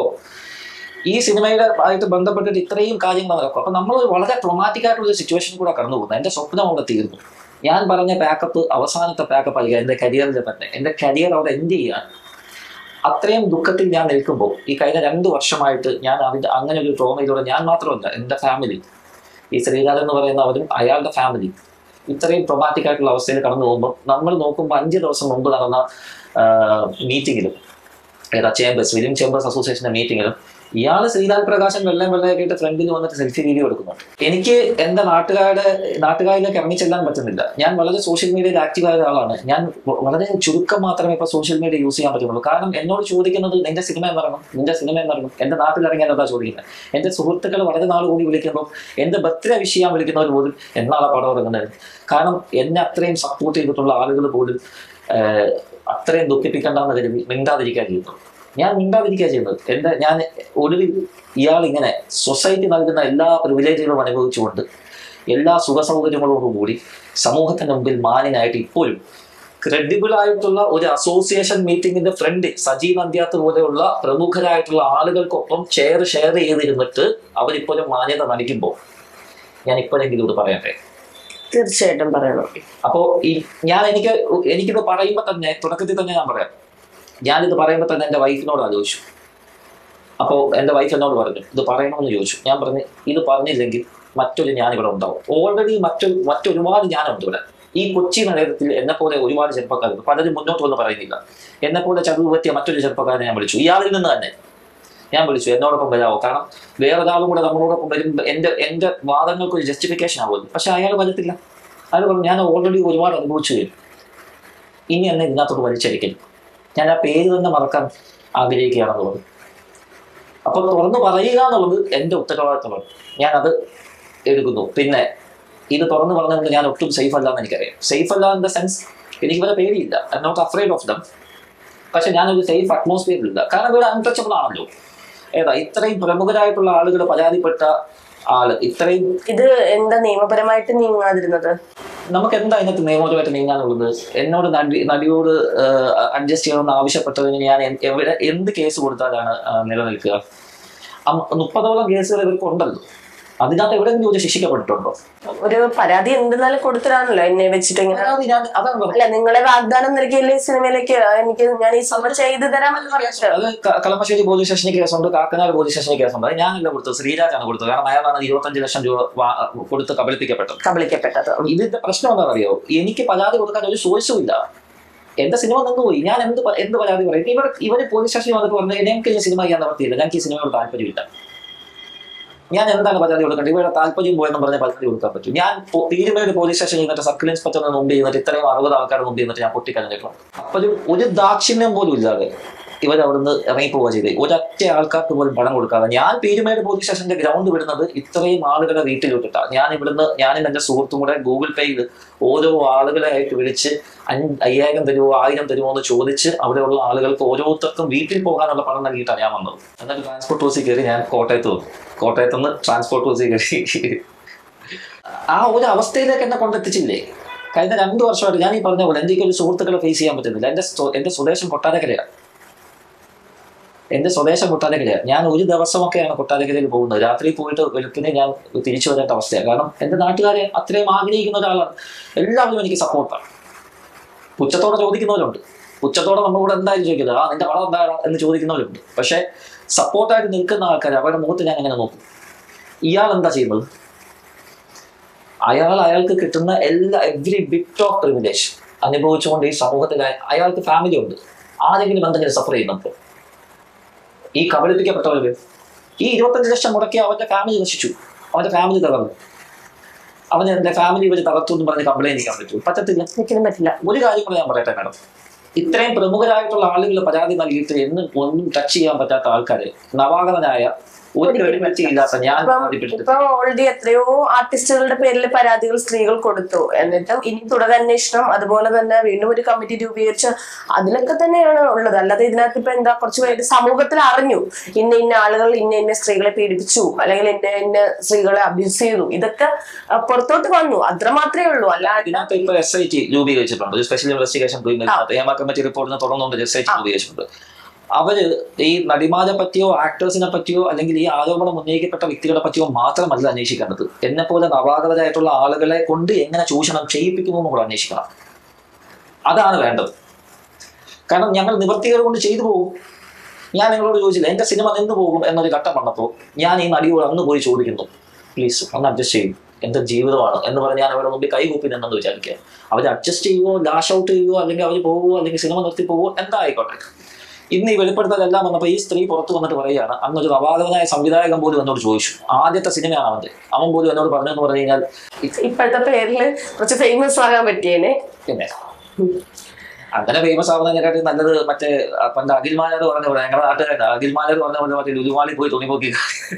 ഈ സിനിമയുടെ ആയിട്ട് ബന്ധപ്പെട്ടിട്ട് ഇത്രയും കാര്യങ്ങൾ നടക്കും അപ്പൊ നമ്മൾ വളരെ ട്രോമാറ്റിക് ആയിട്ടുള്ള ഒരു സിറ്റുവേഷൻ കൂടെ കടന്നു പോകുന്നത് എന്റെ സ്വപ്നം അവിടെ തീർന്നു ഞാൻ പറഞ്ഞ പാക്കപ്പ് അവസാനത്തെ പാക്കപ്പ് ആയിരിക്കും എന്റെ കരിയറിൽ തന്നെ എന്റെ കരിയർ അവിടെ എൻഡ് ചെയ്യാൻ അത്രയും ദുഃഖത്തിൽ ഞാൻ നിൽക്കുമ്പോൾ ഈ കഴിഞ്ഞ രണ്ട് വർഷമായിട്ട് ഞാൻ അതിന്റെ അങ്ങനെ ഒരു ട്രോമയിലൂടെ ഞാൻ മാത്രമല്ല എന്റെ ഫാമിലി ഈ ശ്രീകാരൻ എന്ന് പറയുന്ന അവരും അയാളുടെ ഫാമിലി ഇത്രയും ട്രൊമാറ്റിക് ആയിട്ടുള്ള അവസ്ഥയിൽ കടന്നു പോകുമ്പോൾ നമ്മൾ നോക്കുമ്പോൾ അഞ്ച് ദിവസം മുമ്പ് നടന്ന മീറ്റിങ്ങിലും ഏതാ ചേംബേഴ്സ് ഫിലിം ചേംബേഴ്സ് അസോസിയേഷന്റെ മീറ്റിങ്ങിലും ഇയാൾ ശ്രീലാൽ പ്രകാശൻ വെള്ളം വെള്ളയൊക്കെ ഇട്ട് ഫ്രണ്ടിൽ വന്നിട്ട് സെൽഫി വീഡിയോ എടുക്കുന്നുണ്ട് എനിക്ക് എന്റെ നാട്ടുകാരുടെ നാട്ടുകാരിലേക്ക് ഇറങ്ങിച്ചെല്ലാൻ പറ്റുന്നില്ല ഞാൻ വളരെ സോഷ്യൽ മീഡിയയിൽ ആക്റ്റീവ് ആയ ഒരാളാണ് ഞാൻ വ- വളരെ ചുരുക്കം മാത്രമേ ഇപ്പൊ സോഷ്യൽ മീഡിയ യൂസ് ചെയ്യാൻ പറ്റുള്ളൂ കാരണം എന്നോട് ചോദിക്കുന്നത് നിന്റെ സിനിമ എന്നറിയണം നിന്റെ സിനിമ എന്നറിയണം എന്റെ നാട്ടിൽ ഇറങ്ങിയാൽ എന്താ ചോദിക്കുന്നത് എന്റെ സുഹൃത്തുക്കൾ വളരെ നാൾ കൂടി വിളിക്കുമ്പോൾ എന്റെ ബർത്ത്ഡേ വിഷ് ചെയ്യാൻ വിളിക്കുന്നവർ പോലും എന്നാളെ പടം ഇറങ്ങുന്നത് കാരണം എന്നെ അത്രയും സപ്പോർട്ട് ചെയ്തിട്ടുള്ള ആളുകൾ പോലും ആഹ്, അത്രയും ദുഃഖിപ്പിക്കണ്ടെന്ന് കരുതി മിണ്ടാതിരിക്കാൻ ചെയ്യുന്നു ഞാൻ മിണ്ടാതിരിക്കുക ചെയ്യുന്നത് എന്റെ ഞാൻ ഒടുവിൽ ഇയാൾ ഇങ്ങനെ സൊസൈറ്റി നൽകുന്ന എല്ലാ പ്രിവിലേജുകളും അനുഭവിച്ചുകൊണ്ട് എല്ലാ സുഖ സൗകര്യങ്ങളോടും കൂടി സമൂഹത്തിന്റെ മുമ്പിൽ മാന്യനായിട്ട് ഇപ്പോഴും ക്രെഡിബിൾ ആയിട്ടുള്ള ഒരു അസോസിയേഷൻ മീറ്റിംഗിന്റെ ഫ്രണ്ട് സജീവ് അന്ത്യാത്ത് പോലെയുള്ള പ്രമുഖരായിട്ടുള്ള ആളുകൾക്കൊപ്പം ചെയർ ഷെയർ ചെയ്തിരുന്നിട്ട് അവരിപ്പോഴും മാന്യത നടിക്കുമ്പോൾ ഞാൻ ഇപ്പോഴെങ്കിലും ഇത് പറയട്ടെ തീർച്ചയായിട്ടും പറയണം അപ്പോ ഈ ഞാൻ എനിക്ക് എനിക്കിത് പറയുമ്പോൾ തന്നെ തുടക്കത്തിൽ തന്നെ ഞാൻ പറയാം ഞാനിത് പറയുമ്പോൾ തന്നെ എൻ്റെ വൈഫിനോട് ആലോചിച്ചു അപ്പോൾ എൻ്റെ വൈഫ് എന്നോട് പറഞ്ഞു ഇത് പറയണമെന്ന് ചോദിച്ചു ഞാൻ പറഞ്ഞു ഇത് പറഞ്ഞില്ലെങ്കിൽ മറ്റൊരു ഞാൻ ഇവിടെ ഉണ്ടാവും ഓൾറെഡി മറ്റൊരു മറ്റൊരുപാട് ഞാനുണ്ട് ഇവിടെ ഈ കൊച്ചി നഗരത്തിൽ എന്നെ പോലെ ഒരുപാട് ചെറുപ്പക്കാരുണ്ട് പലരും മുന്നോട്ട് വന്ന് പറയുന്നില്ല എന്നെ പോലെ ചതുവ് പറ്റിയ മറ്റൊരു ചെറുപ്പക്കാരനെ ഞാൻ വിളിച്ചു ഇയാളിൽ നിന്ന് തന്നെ ഞാൻ വിളിച്ചു എന്നോടൊപ്പം വരാമോ കാരണം വേറൊരാളും കൂടെ നമ്മളോടൊപ്പം വരുമ്പോൾ എൻ്റെ എൻ്റെ വാദങ്ങൾക്ക് ഒരു ജസ്റ്റിഫിക്കേഷൻ ആവുമല്ലോ പക്ഷെ അയാൾ വരത്തില്ല അയാൾ പറഞ്ഞു ഞാൻ ഓൾറെഡി ഒരുപാട് അനുഭവിച്ചു കഴിഞ്ഞു ഇനി എന്നെ ഇതിനകത്തോട്ട് വലിച്ചടിക്കരുത് ഞാൻ ആ പേര് തന്നെ മറക്കാൻ ആഗ്രഹിക്കുകയാണെന്നുള്ളത് അപ്പൊ തുറന്നു പറയുക എന്നുള്ളത് എൻ്റെ ഉത്തരവാദിത്തമാണ് ഞാനത് എടുക്കുന്നു പിന്നെ ഇത് തുറന്നു പറഞ്ഞുകൊണ്ട് ഞാൻ ഒട്ടും സേഫ് അല്ല എന്ന് എനിക്കറിയാം സേഫ് അല്ല ഇൻ ദ സെൻസ് എനിക്ക് വരെ പേടിയില്ല I not afraid of them പക്ഷെ ഞാനൊരു സേഫ് അറ്റ്മോസ്ഫിയറിലില്ല കാരണം ഇവിടെ അൺടച്ചബിൾ ആണല്ലോ ഏതാ ഇത്രയും പ്രമുഖരായിട്ടുള്ള ആളുകൾ പരാതിപ്പെട്ട ആള് ഇത്രയും ഇത് എന്താ നിയമപരമായിട്ട് നീങ്ങാതിരുന്നത് നമുക്ക് എന്താ അതിനകത്ത് നിയമപരമായിട്ട് നീങ്ങാനുള്ളത് എന്നോട് നടി നടിയോട് അഡ്ജസ്റ്റ് ചെയ്യണമെന്ന് ആവശ്യപ്പെട്ടതിന് ഞാൻ എൻ- എവിടെ എന്ത് കേസ് കൊടുത്താലാണ് ആ, നിലനിൽക്കുക അം- മുപ്പതോളം കേസുകൾ ഇവർക്ക് ഉണ്ടല്ലോ അതിനകത്ത് എവിടെയെങ്കിലും ഒരു ശിക്ഷിക്കപ്പെട്ടിട്ടുണ്ടോ ഒരു പരാതി എന്തെന്നാലും കൊടുത്തിട്ടാണല്ലോ എന്നെ വെച്ചിട്ട് ഇങ്ങനെ അതായത് ഞാൻ അതാണ് പറഞ്ഞത്. അല്ല നിങ്ങളെ വാഗ്ദാനം നൽകിയല്ലേ ഈ സിനിമയിലേക്ക് എനിക്ക് ഞാൻ ഈ സമരം ചെയ്തു തരാമെന്ന് പറഞ്ഞിട്ട് അത് ക- കളമശ്ശേരി പോലീസ് സ്റ്റേഷനിൽ കേസുണ്ട് കാക്കനാട് പോലീസ് സ്റ്റേഷനിൽ കേസുണ്ട് അത് ഞാനല്ല കൊടുത്തത് ശ്രീരാജാണ് കൊടുത്തത് കാരണം അയാളാണ് ഇരുപത്തഞ്ച് ലക്ഷം രൂപ വാ- കൊടുത്ത് കബളിപ്പിക്കപ്പെട്ടത് കബളിക്കപ്പെട്ടത് ഇതിന്റെ പ്രശ്നം എന്താണെന്നറിയോ എനിക്ക് പരാതി കൊടുക്കാൻ ഒരു സോഴ്സും ഇല്ല എന്റെ സിനിമ നിന്നുപോയി ഞാൻ എന്ത് പ- എന്ത് പരാതി പറയും ഇവർ ഇവര് പോലീസ് സ്റ്റേഷനിൽ വന്നിട്ട് പറഞ്ഞു ഞങ്ങൾക്ക് ഈ സിനിമ ചെയ്യാൻ നിവർത്തിയില്ല ഞങ്ങൾക്ക് ഈ സിനിമയോട് താല്പര്യമില്ല ഞാൻ എന്താണ് പരാതി കൊടുക്കേണ്ടത് ഇവരുടെ താല്പര്യം പോയെന്ന് പറഞ്ഞ പരാതി കൊടുക്കാൻ പറ്റും ഞാൻ പോ- പീരുമേട് പോലീസ് സ്റ്റേഷനിൽ നിന്നിട്ട് സർക്കിൾ ഇൻസ്പെക്ടറിന് മുമ്പ് ചെയ്യുന്നിട്ട് ഇത്രയും അറുപത് ആൾക്കാരുടെ മുമ്പ് ചെയ്യുന്നിട്ട് ഞാൻ പൊട്ടിക്കഴിഞ്ഞിട്ടുണ്ട് അപ്പോഴും ഒരു ദാക്ഷിണ്യം പോലും ഇല്ലാതെ ഇവർ അവിടുന്ന് ഇറങ്ങിപ്പോവുക ചെയ്ത് ഒരൊറ്റ ആൾക്കാർക്ക് പോലും പണം കൊടുക്കാതെ ഞാൻ പീരുമേട് പോലീസ് സ്റ്റേഷന്റെ ഗ്രൗണ്ട് വിടുന്നത് ഇത്രയും ആളുകളെ വീട്ടിൽ വിട്ടിട്ടാണ് ഞാൻ ഇവിടുന്ന് ഞാനും എന്റെ സുഹൃത്തും കൂടെ ഗൂഗിൾ പേ ചെയ്ത് ഓരോ ആളുകളെ ആയിട്ട് വിളിച്ച് അഞ്ച് അയ്യായിരം തരുമോ ആയിരം തരുമോ എന്ന് ചോദിച്ച് അവിടെയുള്ള ആളുകൾക്ക് ഓരോരുത്തർക്കും വീട്ടിൽ പോകാനുള്ള പണം നൽകിയിട്ടാണ് ഞാൻ വന്നത് എന്നിട്ട് ട്രാൻസ്പോർട്ട് ബസ്സിൽ കയറി ഞാൻ കോട്ടയത്ത് വന്നു കോട്ടയത്ത് നിന്ന് ട്രാൻസ്പോർട്ട് ബസ്സിൽ കയറി ആ ഒരു അവസ്ഥയിലേക്ക് എന്നെ കൊണ്ടെത്തിച്ചില്ലേ കഴിഞ്ഞ രണ്ടു വർഷമായിട്ട് ഞാൻ ഈ പറഞ്ഞ പോലെ എനിക്ക് ഒരു സുഹൃത്തുക്കളെ ഫേസ് ചെയ്യാൻ പറ്റുന്നില്ല എന്റെ സ്വ- എന്റെ സ്വദേശം കൊട്ടാരക്കരയാണ് എന്റെ സ്വദേശം കൊട്ടാരക്കരയാണ് ഞാൻ ഒരു ദിവസമൊക്കെയാണ് കൊട്ടാരക്കരയിൽ പോകുന്നത് രാത്രി പോയിട്ട് വെളുപ്പിനെ ഞാൻ തിരിച്ചു വരേണ്ട അവസ്ഥയാണ് കാരണം എന്റെ നാട്ടുകാരെ അത്രയും ആഗ്രഹിക്കുന്ന ഒരാളാണ് എല്ലാവരും എനിക്ക് സപ്പോർട്ടാണ് പുച്ഛത്തോടെ ചോദിക്കുന്നവരുണ്ട് പുച്ഛത്തോടെ നമ്മളോട് എന്തായാലും ചോദിക്കുന്നത് ആ നിന്റെ പണം എന്താണ് എന്ന് ചോദിക്കുന്നവരുണ്ട് പക്ഷെ സപ്പോർട്ടായിട്ട് നിൽക്കുന്ന ആൾക്കാർ അവരുടെ മുഖത്ത് ഞാൻ എങ്ങനെ നോക്കും ഇയാൾ എന്താ ചെയ്യുന്നത് അയാൾ അയാൾക്ക് കിട്ടുന്ന എല്ലാ എവ്രി ബിറ്റ് ഓഫ് പ്രിവിലേജ് അനുഭവിച്ചുകൊണ്ട് ഈ സമൂഹത്തിൽ അയ- അയാൾക്ക് ഫാമിലി ഉണ്ട് ആരെങ്കിലും എന്തെങ്കിലും സഫർ ചെയ്യുന്നുണ്ട് ഈ കബളിപ്പിക്കപ്പെട്ടവര് ഈ ഇരുപത്തഞ്ച് ലക്ഷം മുടക്കി അവന്റെ ഫാമിലി നശിച്ചു അവന്റെ ഫാമിലി തകർന്നു അവന് എന്റെ ഫാമിലി ഇവര് തകർത്തു എന്ന് പറഞ്ഞ് കംപ്ലൈന്റ് ചെയ്യാൻ പറ്റും പറ്റത്തില്ല ഒരിക്കലും പറ്റില്ല ഒരു കാര്യം കൂടെ ഞാൻ പറയട്ടെ മാഡം ഇത്രയും പ്രമുഖരായിട്ടുള്ള ആളുകൾ പരാതി നൽകിയിട്ട് എന്നും ഒന്നും ടച്ച് ചെയ്യാൻ പറ്റാത്ത ആൾക്കാര് നവാഗതനായ ഒരു ഒരിക്കലും ക്രെഡിബിലിറ്റി ഇല്ലാത്ത ഞാൻ ഇപ്പം പരാതിപ്പെട്ടിട്ട് ഇപ്പൊ ഓൾറെഡി എത്രയോ ആർട്ടിസ്റ്റുകളുടെ പേരിൽ പരാതികൾ സ്ത്രീകൾ കൊടുത്തു എന്നിട്ടും ഇനി തുടരന്വേഷണം അതുപോലെ തന്നെ വീണ്ടും ഒരു കമ്മിറ്റി രൂപീകരിച്ച് അതിലൊക്കെ തന്നെയാണ് ഉള്ളത് അല്ലാതെ ഇതിനകത്ത് ഇപ്പൊ എന്താ കുറച്ച് പേര് സമൂഹത്തിൽ അറിഞ്ഞു ഇന്ന ഇന്ന ആളുകൾ ഇന്ന ഇന്ന സ്ത്രീകളെ പീഡിപ്പിച്ചു അല്ലെങ്കിൽ ഇന്ന ഇന്ന സ്ത്രീകളെ അബ്യൂസ് ചെയ്തു ഇതൊക്കെ ആ, പുറത്തോട്ട് വന്നു അത്ര മാത്രമേ ഉള്ളൂ അല്ലാതെ ഇതിനകത്ത് ഇപ്പൊ എസ് ഐ ടി രൂപീകരിച്ചിട്ടുണ്ട് ഒരു special investigation team Hema committee റിപ്പോർട്ടിനെ തുടർന്നുകൊണ്ട് എസ് ഐ ടി രൂപീകരിച്ചിട്ടുണ്ട് അവര് ഈ നടിമാരെ പറ്റിയോ ആക്ടേഴ്സിനെ പറ്റിയോ അല്ലെങ്കിൽ ഈ ആരോപണം ഉന്നയിക്കപ്പെട്ട വ്യക്തികളെ പറ്റിയോ മാത്രമല്ല അന്വേഷിക്കേണ്ടത് എന്നെ പോലെ നവാഗതരായിട്ടുള്ള ആളുകളെ കൊണ്ട് എങ്ങനെ ചൂഷണം ചെയ്യിപ്പിക്കുന്നു എന്ന് കൂടെ അന്വേഷിക്കണം അതാണ് വേണ്ടത് കാരണം ഞങ്ങൾ നിവർത്തികൾ കൊണ്ട് ചെയ്തു പോകും ഞാൻ നിങ്ങളോട് ചോദിച്ചില്ല എന്റെ സിനിമ നിന്ന് പോകും എന്നൊരു ഘട്ടം വന്നപ്പോൾ ഞാൻ ഈ നടിയോട് അന്ന് പോയി ചോദിക്കുന്നു പ്ലീസ് ഒന്ന് അഡ്ജസ്റ്റ് ചെയ്യും എന്റെ ജീവിതമാണ് എന്ന് പറഞ്ഞ് ഞാൻ അവരുടെ മുമ്പിൽ കൈകൂപ്പി നിന്നെന്ന് വിചാരിക്കുക അവർ അഡ്ജസ്റ്റ് ചെയ്യുമോ ലാഷ് ഔട്ട് ചെയ്യുമോ അല്ലെങ്കിൽ അവർ പോവുമോ അല്ലെങ്കിൽ സിനിമ നിർത്തി പോവോ എന്താ ആയിക്കോട്ടെ ഇന്ന് ഈ വെളിപ്പെടുത്തലെല്ലാം വന്നപ്പോൾ ഈ സ്ത്രീ പുറത്തു വന്നിട്ട് പറയുകയാണ് അന്നൊരു നവാഗതനായ സംവിധായകൻ പോലും എന്നോട് ചോദിച്ചു ആദ്യത്തെ സിനിമയാണ് അവന്റെ അവൻ പോലും എന്നോട് പറഞ്ഞെന്ന് പറഞ്ഞു കഴിഞ്ഞാൽ ഇപ്പോഴത്തെ പേരില് കുറച്ച് ഫേമസ് ആകാൻ പറ്റിയേനെ പിന്നെ അങ്ങനെ ഫേമസ് ആവുന്നതിനെക്കാട്ടി നല്ലത് മറ്റേ ആ, പണ്ട് അഖിൽമാലർ പറഞ്ഞ പോലെ ഞങ്ങളുടെ നാട്ടുകാരൻ അഖിൽമാലർ പറഞ്ഞ പോലെ മറ്റേ ലുലുമാളി പോയി തുണി നോക്കി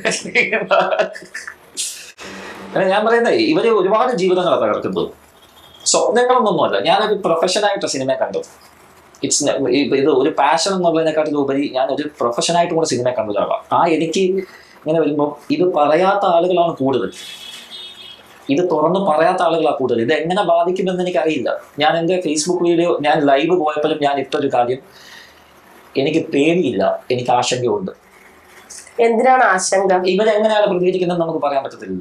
അങ്ങനെ ഞാൻ പറയുന്നത് ഇവര് ഒരുപാട് ജീവിതങ്ങളാണ് തകർക്കുന്നത് സ്വപ്നങ്ങളൊന്നുമല്ല ഞാനൊരു പ്രൊഫഷനായിട്ട് സിനിമ കണ്ടു ഇറ്റ്സ് ഇത് ഒരു പാഷൻ എന്നുള്ളതിനെക്കാട്ടിലും ഉപരി ഞാൻ ഒരു പ്രൊഫഷനായിട്ടും കൂടെ സിനിമ കണ്ട ഒരാളാണ് ആ എനിക്ക് ഇങ്ങനെ വരുമ്പോൾ ഇത് പറയാത്ത ആളുകളാണ് കൂടുതൽ ഇത് തുറന്ന് പറയാത്ത ആളുകളാണ് കൂടുതൽ ഇത് എങ്ങനെ ബാധിക്കുമെന്ന് എനിക്കറിയില്ല ഞാൻ എൻ്റെ ഫേസ്ബുക്ക് വീഡിയോ ഞാൻ ലൈവ് പോയപ്പോഴും ഞാൻ ഇട്ടൊരു കാര്യം എനിക്ക് പേടിയില്ല എനിക്ക് ആശങ്കയുണ്ട് എന്തിനാണ് ആശങ്ക ഇവരെങ്ങനെയാണ് പ്രതികരിക്കുന്നത് നമുക്ക് പറയാൻ പറ്റത്തില്ല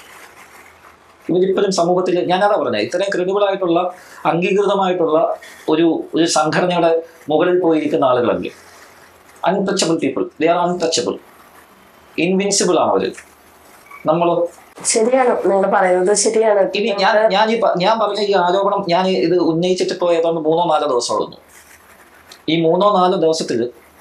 ഇവരിപ്പോഴും സമൂഹത്തിൽ ഞാനതാ പറഞ്ഞത് ഇത്രയും ക്രെഡിബിൾ ആയിട്ടുള്ള അംഗീകൃതമായിട്ടുള്ള ഒരു ഒരു സംഘടനയുടെ മുകളിൽ പോയിരിക്കുന്ന ആളുകളല്ലേ untouchable people they are untouchable invincible ആണ് അവര് നമ്മളോ ശരിയാണ് നിങ്ങൾ പറയുന്നത് ശരിയാണ് ഇനി ഞാൻ ഞാൻ ഈ പ- ഞാൻ പറഞ്ഞ ഈ ആരോപണം ഞാൻ ഇത് ഉന്നയിച്ചിട്ട് ഇപ്പോൾ ഏതാണ്ട് മൂന്നോ നാലോ ദിവസമുള്ളൂ ഈ മൂന്നോ നാലോ ദിവസത്തിൽ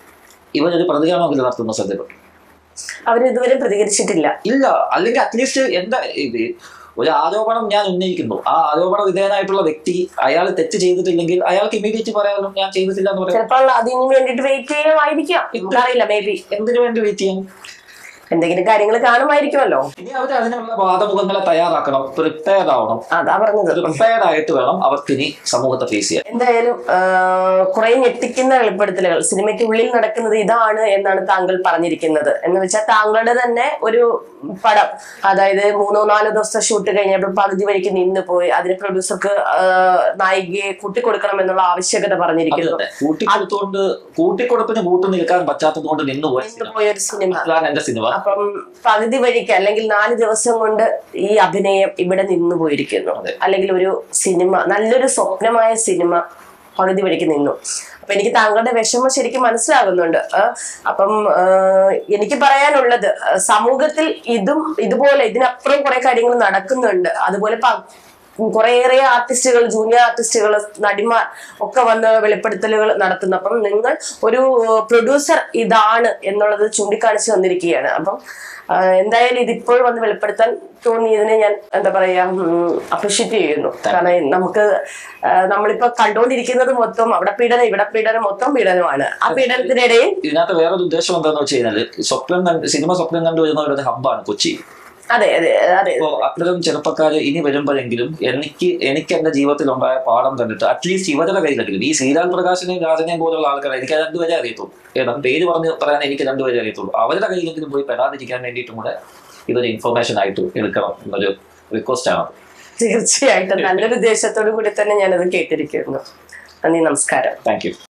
ഇവരൊരു പ്രതികരണമെങ്കിലും നടത്തുന്ന ശ്രദ്ധപ്പെട്ടു അവർ ഇതുവരെ പ്രതികരിച്ചിട്ടില്ല ഇല്ല അല്ലെങ്കിൽ അറ്റ്ലീസ്റ്റ് എന്താ ഇത് ഒരു ആരോപണം ഞാൻ ഉന്നയിക്കുന്നു ആ ആരോപണ വിധേയനായിട്ടുള്ള വ്യക്തി അയാൾ തെറ്റ് ചെയ്തിട്ടില്ലെങ്കിൽ അയാൾക്ക് ഇമീഡിയറ്റ് പറയാമല്ലോ ഞാൻ ചെയ്തിട്ടില്ല എന്ന് പറയാം ചിലപ്പോൾ അതിന് വേണ്ടിട്ട് വെയിറ്റ് ചെയ്യുമായിരിക്കാം നമുക്കറിയില്ല മേ ബി എന്തിനു വേണ്ടി വെയിറ്റ് ചെയ്യാൻ എന്തെങ്കിലും കാര്യങ്ങൾ കാണുമായിരിക്കുമല്ലോ ഇനി അവർ അതിനുള്ള വാദമുഖങ്ങളെ തയ്യാറാക്കണം പ്രിപ്പയർഡ് ആവണം അതാ പറഞ്ഞത് പ്രിപ്പയർഡ് ആയിട്ട് വേണം അവർക്കിനി സമൂഹത്തെ ഫേസ് ചെയ്യാൻ എന്തായാലും കുറെ ഞെട്ടിക്കുന്ന വെളിപ്പെടുത്തലുകൾ സിനിമയ്ക്ക് ഉള്ളിൽ നടക്കുന്നത് ഇതാണ് എന്നാണ് താങ്കൾ പറഞ്ഞിരിക്കുന്നത് എന്ന് വെച്ചാൽ താങ്കളുടെ തന്നെ ഒരു പടം അതായത് മൂന്നോ നാലോ ദിവസത്തെ ഷൂട്ട് കഴിഞ്ഞപ്പോൾ പകുതി വഴിക്ക് നിന്ന് പോയി അതിന് പ്രൊഡ്യൂസർക്ക് നായികയെ കൂട്ടിക്കൊടുക്കണം എന്നുള്ള ആവശ്യകത അത് പറഞ്ഞിരിക്കുന്നു തന്നെ കൂട്ടിക്കൊടുത്തുകൊണ്ട് കൂട്ടിക്കൊടുപ്പിന് കൂട്ടു നിൽക്കാൻ പറ്റാത്തത് കൊണ്ട് നിന്ന് പോയ നിന്ന് സിനിമ പോയ ഒരു സിനിമ അതാണ് എന്റെ സിനിമ അപ്പം പകുതി വഴിക്ക് അല്ലെങ്കിൽ നാല് ദിവസം കൊണ്ട് ഈ അഭിനയം ഇവിടെ നിന്ന് പോയിരിക്കുന്നു അതെ. അല്ലെങ്കിൽ ഒരു സിനിമ നല്ലൊരു സ്വപ്നമായ സിനിമ പകുതി വഴിക്ക് നിന്നു അപ്പൊ എനിക്ക് താങ്കളുടെ വിഷമം ശരിക്കും മനസ്സിലാകുന്നുണ്ട് ആ, അപ്പം ആ, എനിക്ക് പറയാനുള്ളത് ആ, സമൂഹത്തിൽ ഇതും ഇതുപോലെ ഇതിനപ്പുറം കുറെ കാര്യങ്ങൾ നടക്കുന്നുണ്ട് അതുപോലെ പ- കുറേയേറെ ആർട്ടിസ്റ്റുകൾ ജൂനിയർ ആർട്ടിസ്റ്റുകൾ നടിമാർ ഒക്കെ വന്ന് വെളിപ്പെടുത്തലുകൾ നടത്തുന്നു അപ്പം നിങ്ങൾ ഒരു പ്രൊഡ്യൂസർ ഇതാണ് എന്നുള്ളത് ചൂണ്ടിക്കാണിച്ചു വന്നിരിക്കുകയാണ് അപ്പം ആ, എന്തായാലും ഇതിപ്പോൾ വന്ന് വെളിപ്പെടുത്താൻ തോന്നിയതിനെ ഞാൻ എന്താ പറയാ അപ്രിഷ്യേറ്റ് ചെയ്യുന്നു കാരണം നമുക്ക് ആ, നമ്മളിപ്പോ കണ്ടുകൊണ്ടിരിക്കുന്നത് മൊത്തം അവിടെ പീഡനം ഇവിടെ പീഡനം മൊത്തം പീഡനമാണ് ആ പീഡനത്തിനിടയിൽ ഇതിനകത്ത് വേറൊരു ഉദ്ദേശം എന്താണെന്ന് വെച്ച് കഴിഞ്ഞാൽ സ്വപ്നം കണ്ട് സിനിമ സ്വപ്നം കണ്ടു വരുന്നവരുടെ ഹബ്ബാണ് കൊച്ചി അതെ അതെ അതെ അപ്പോ അത്തരം ചെറുപ്പക്കാര് ഇനി വരുമ്പോഴെങ്കിലും എനിക്ക് എനിക്ക് എന്റെ ജീവിതത്തിൽ ഉണ്ടായ പാഠം കണ്ടിട്ട് അറ്റ്ലീസ്റ്റ് ഇവരുടെ കയ്യിലെങ്കിലും ഈ ശ്രീലാൽ പ്രകാശിനെയും രാജനെയും പോലുള്ള ആൾക്കാരെ എനിക്ക് രണ്ടുപേരെ അറിയത്തുള്ളൂ ഏതാ പേര് പറഞ്ഞ് പറയാൻ എനിക്ക് രണ്ടുപേരെ അറിയത്തുള്ളൂ അവരുടെ കയ്യിലെങ്കിലും പോയി പെടാതിരിക്കാൻ വേണ്ടിയിട്ടും കൂടെ ഇതൊരു ഇൻഫർമേഷൻ ആയിട്ട് എടുക്കണം എന്നൊരു റിക്വസ്റ്റ് ആണ് തീർച്ചയായിട്ടും നല്ലൊരു ഉദ്ദേശത്തോടു കൂടി തന്നെ ഞാനത് കേട്ടിരിക്കുന്നു നന്ദി നമസ്കാരം താങ്ക് യു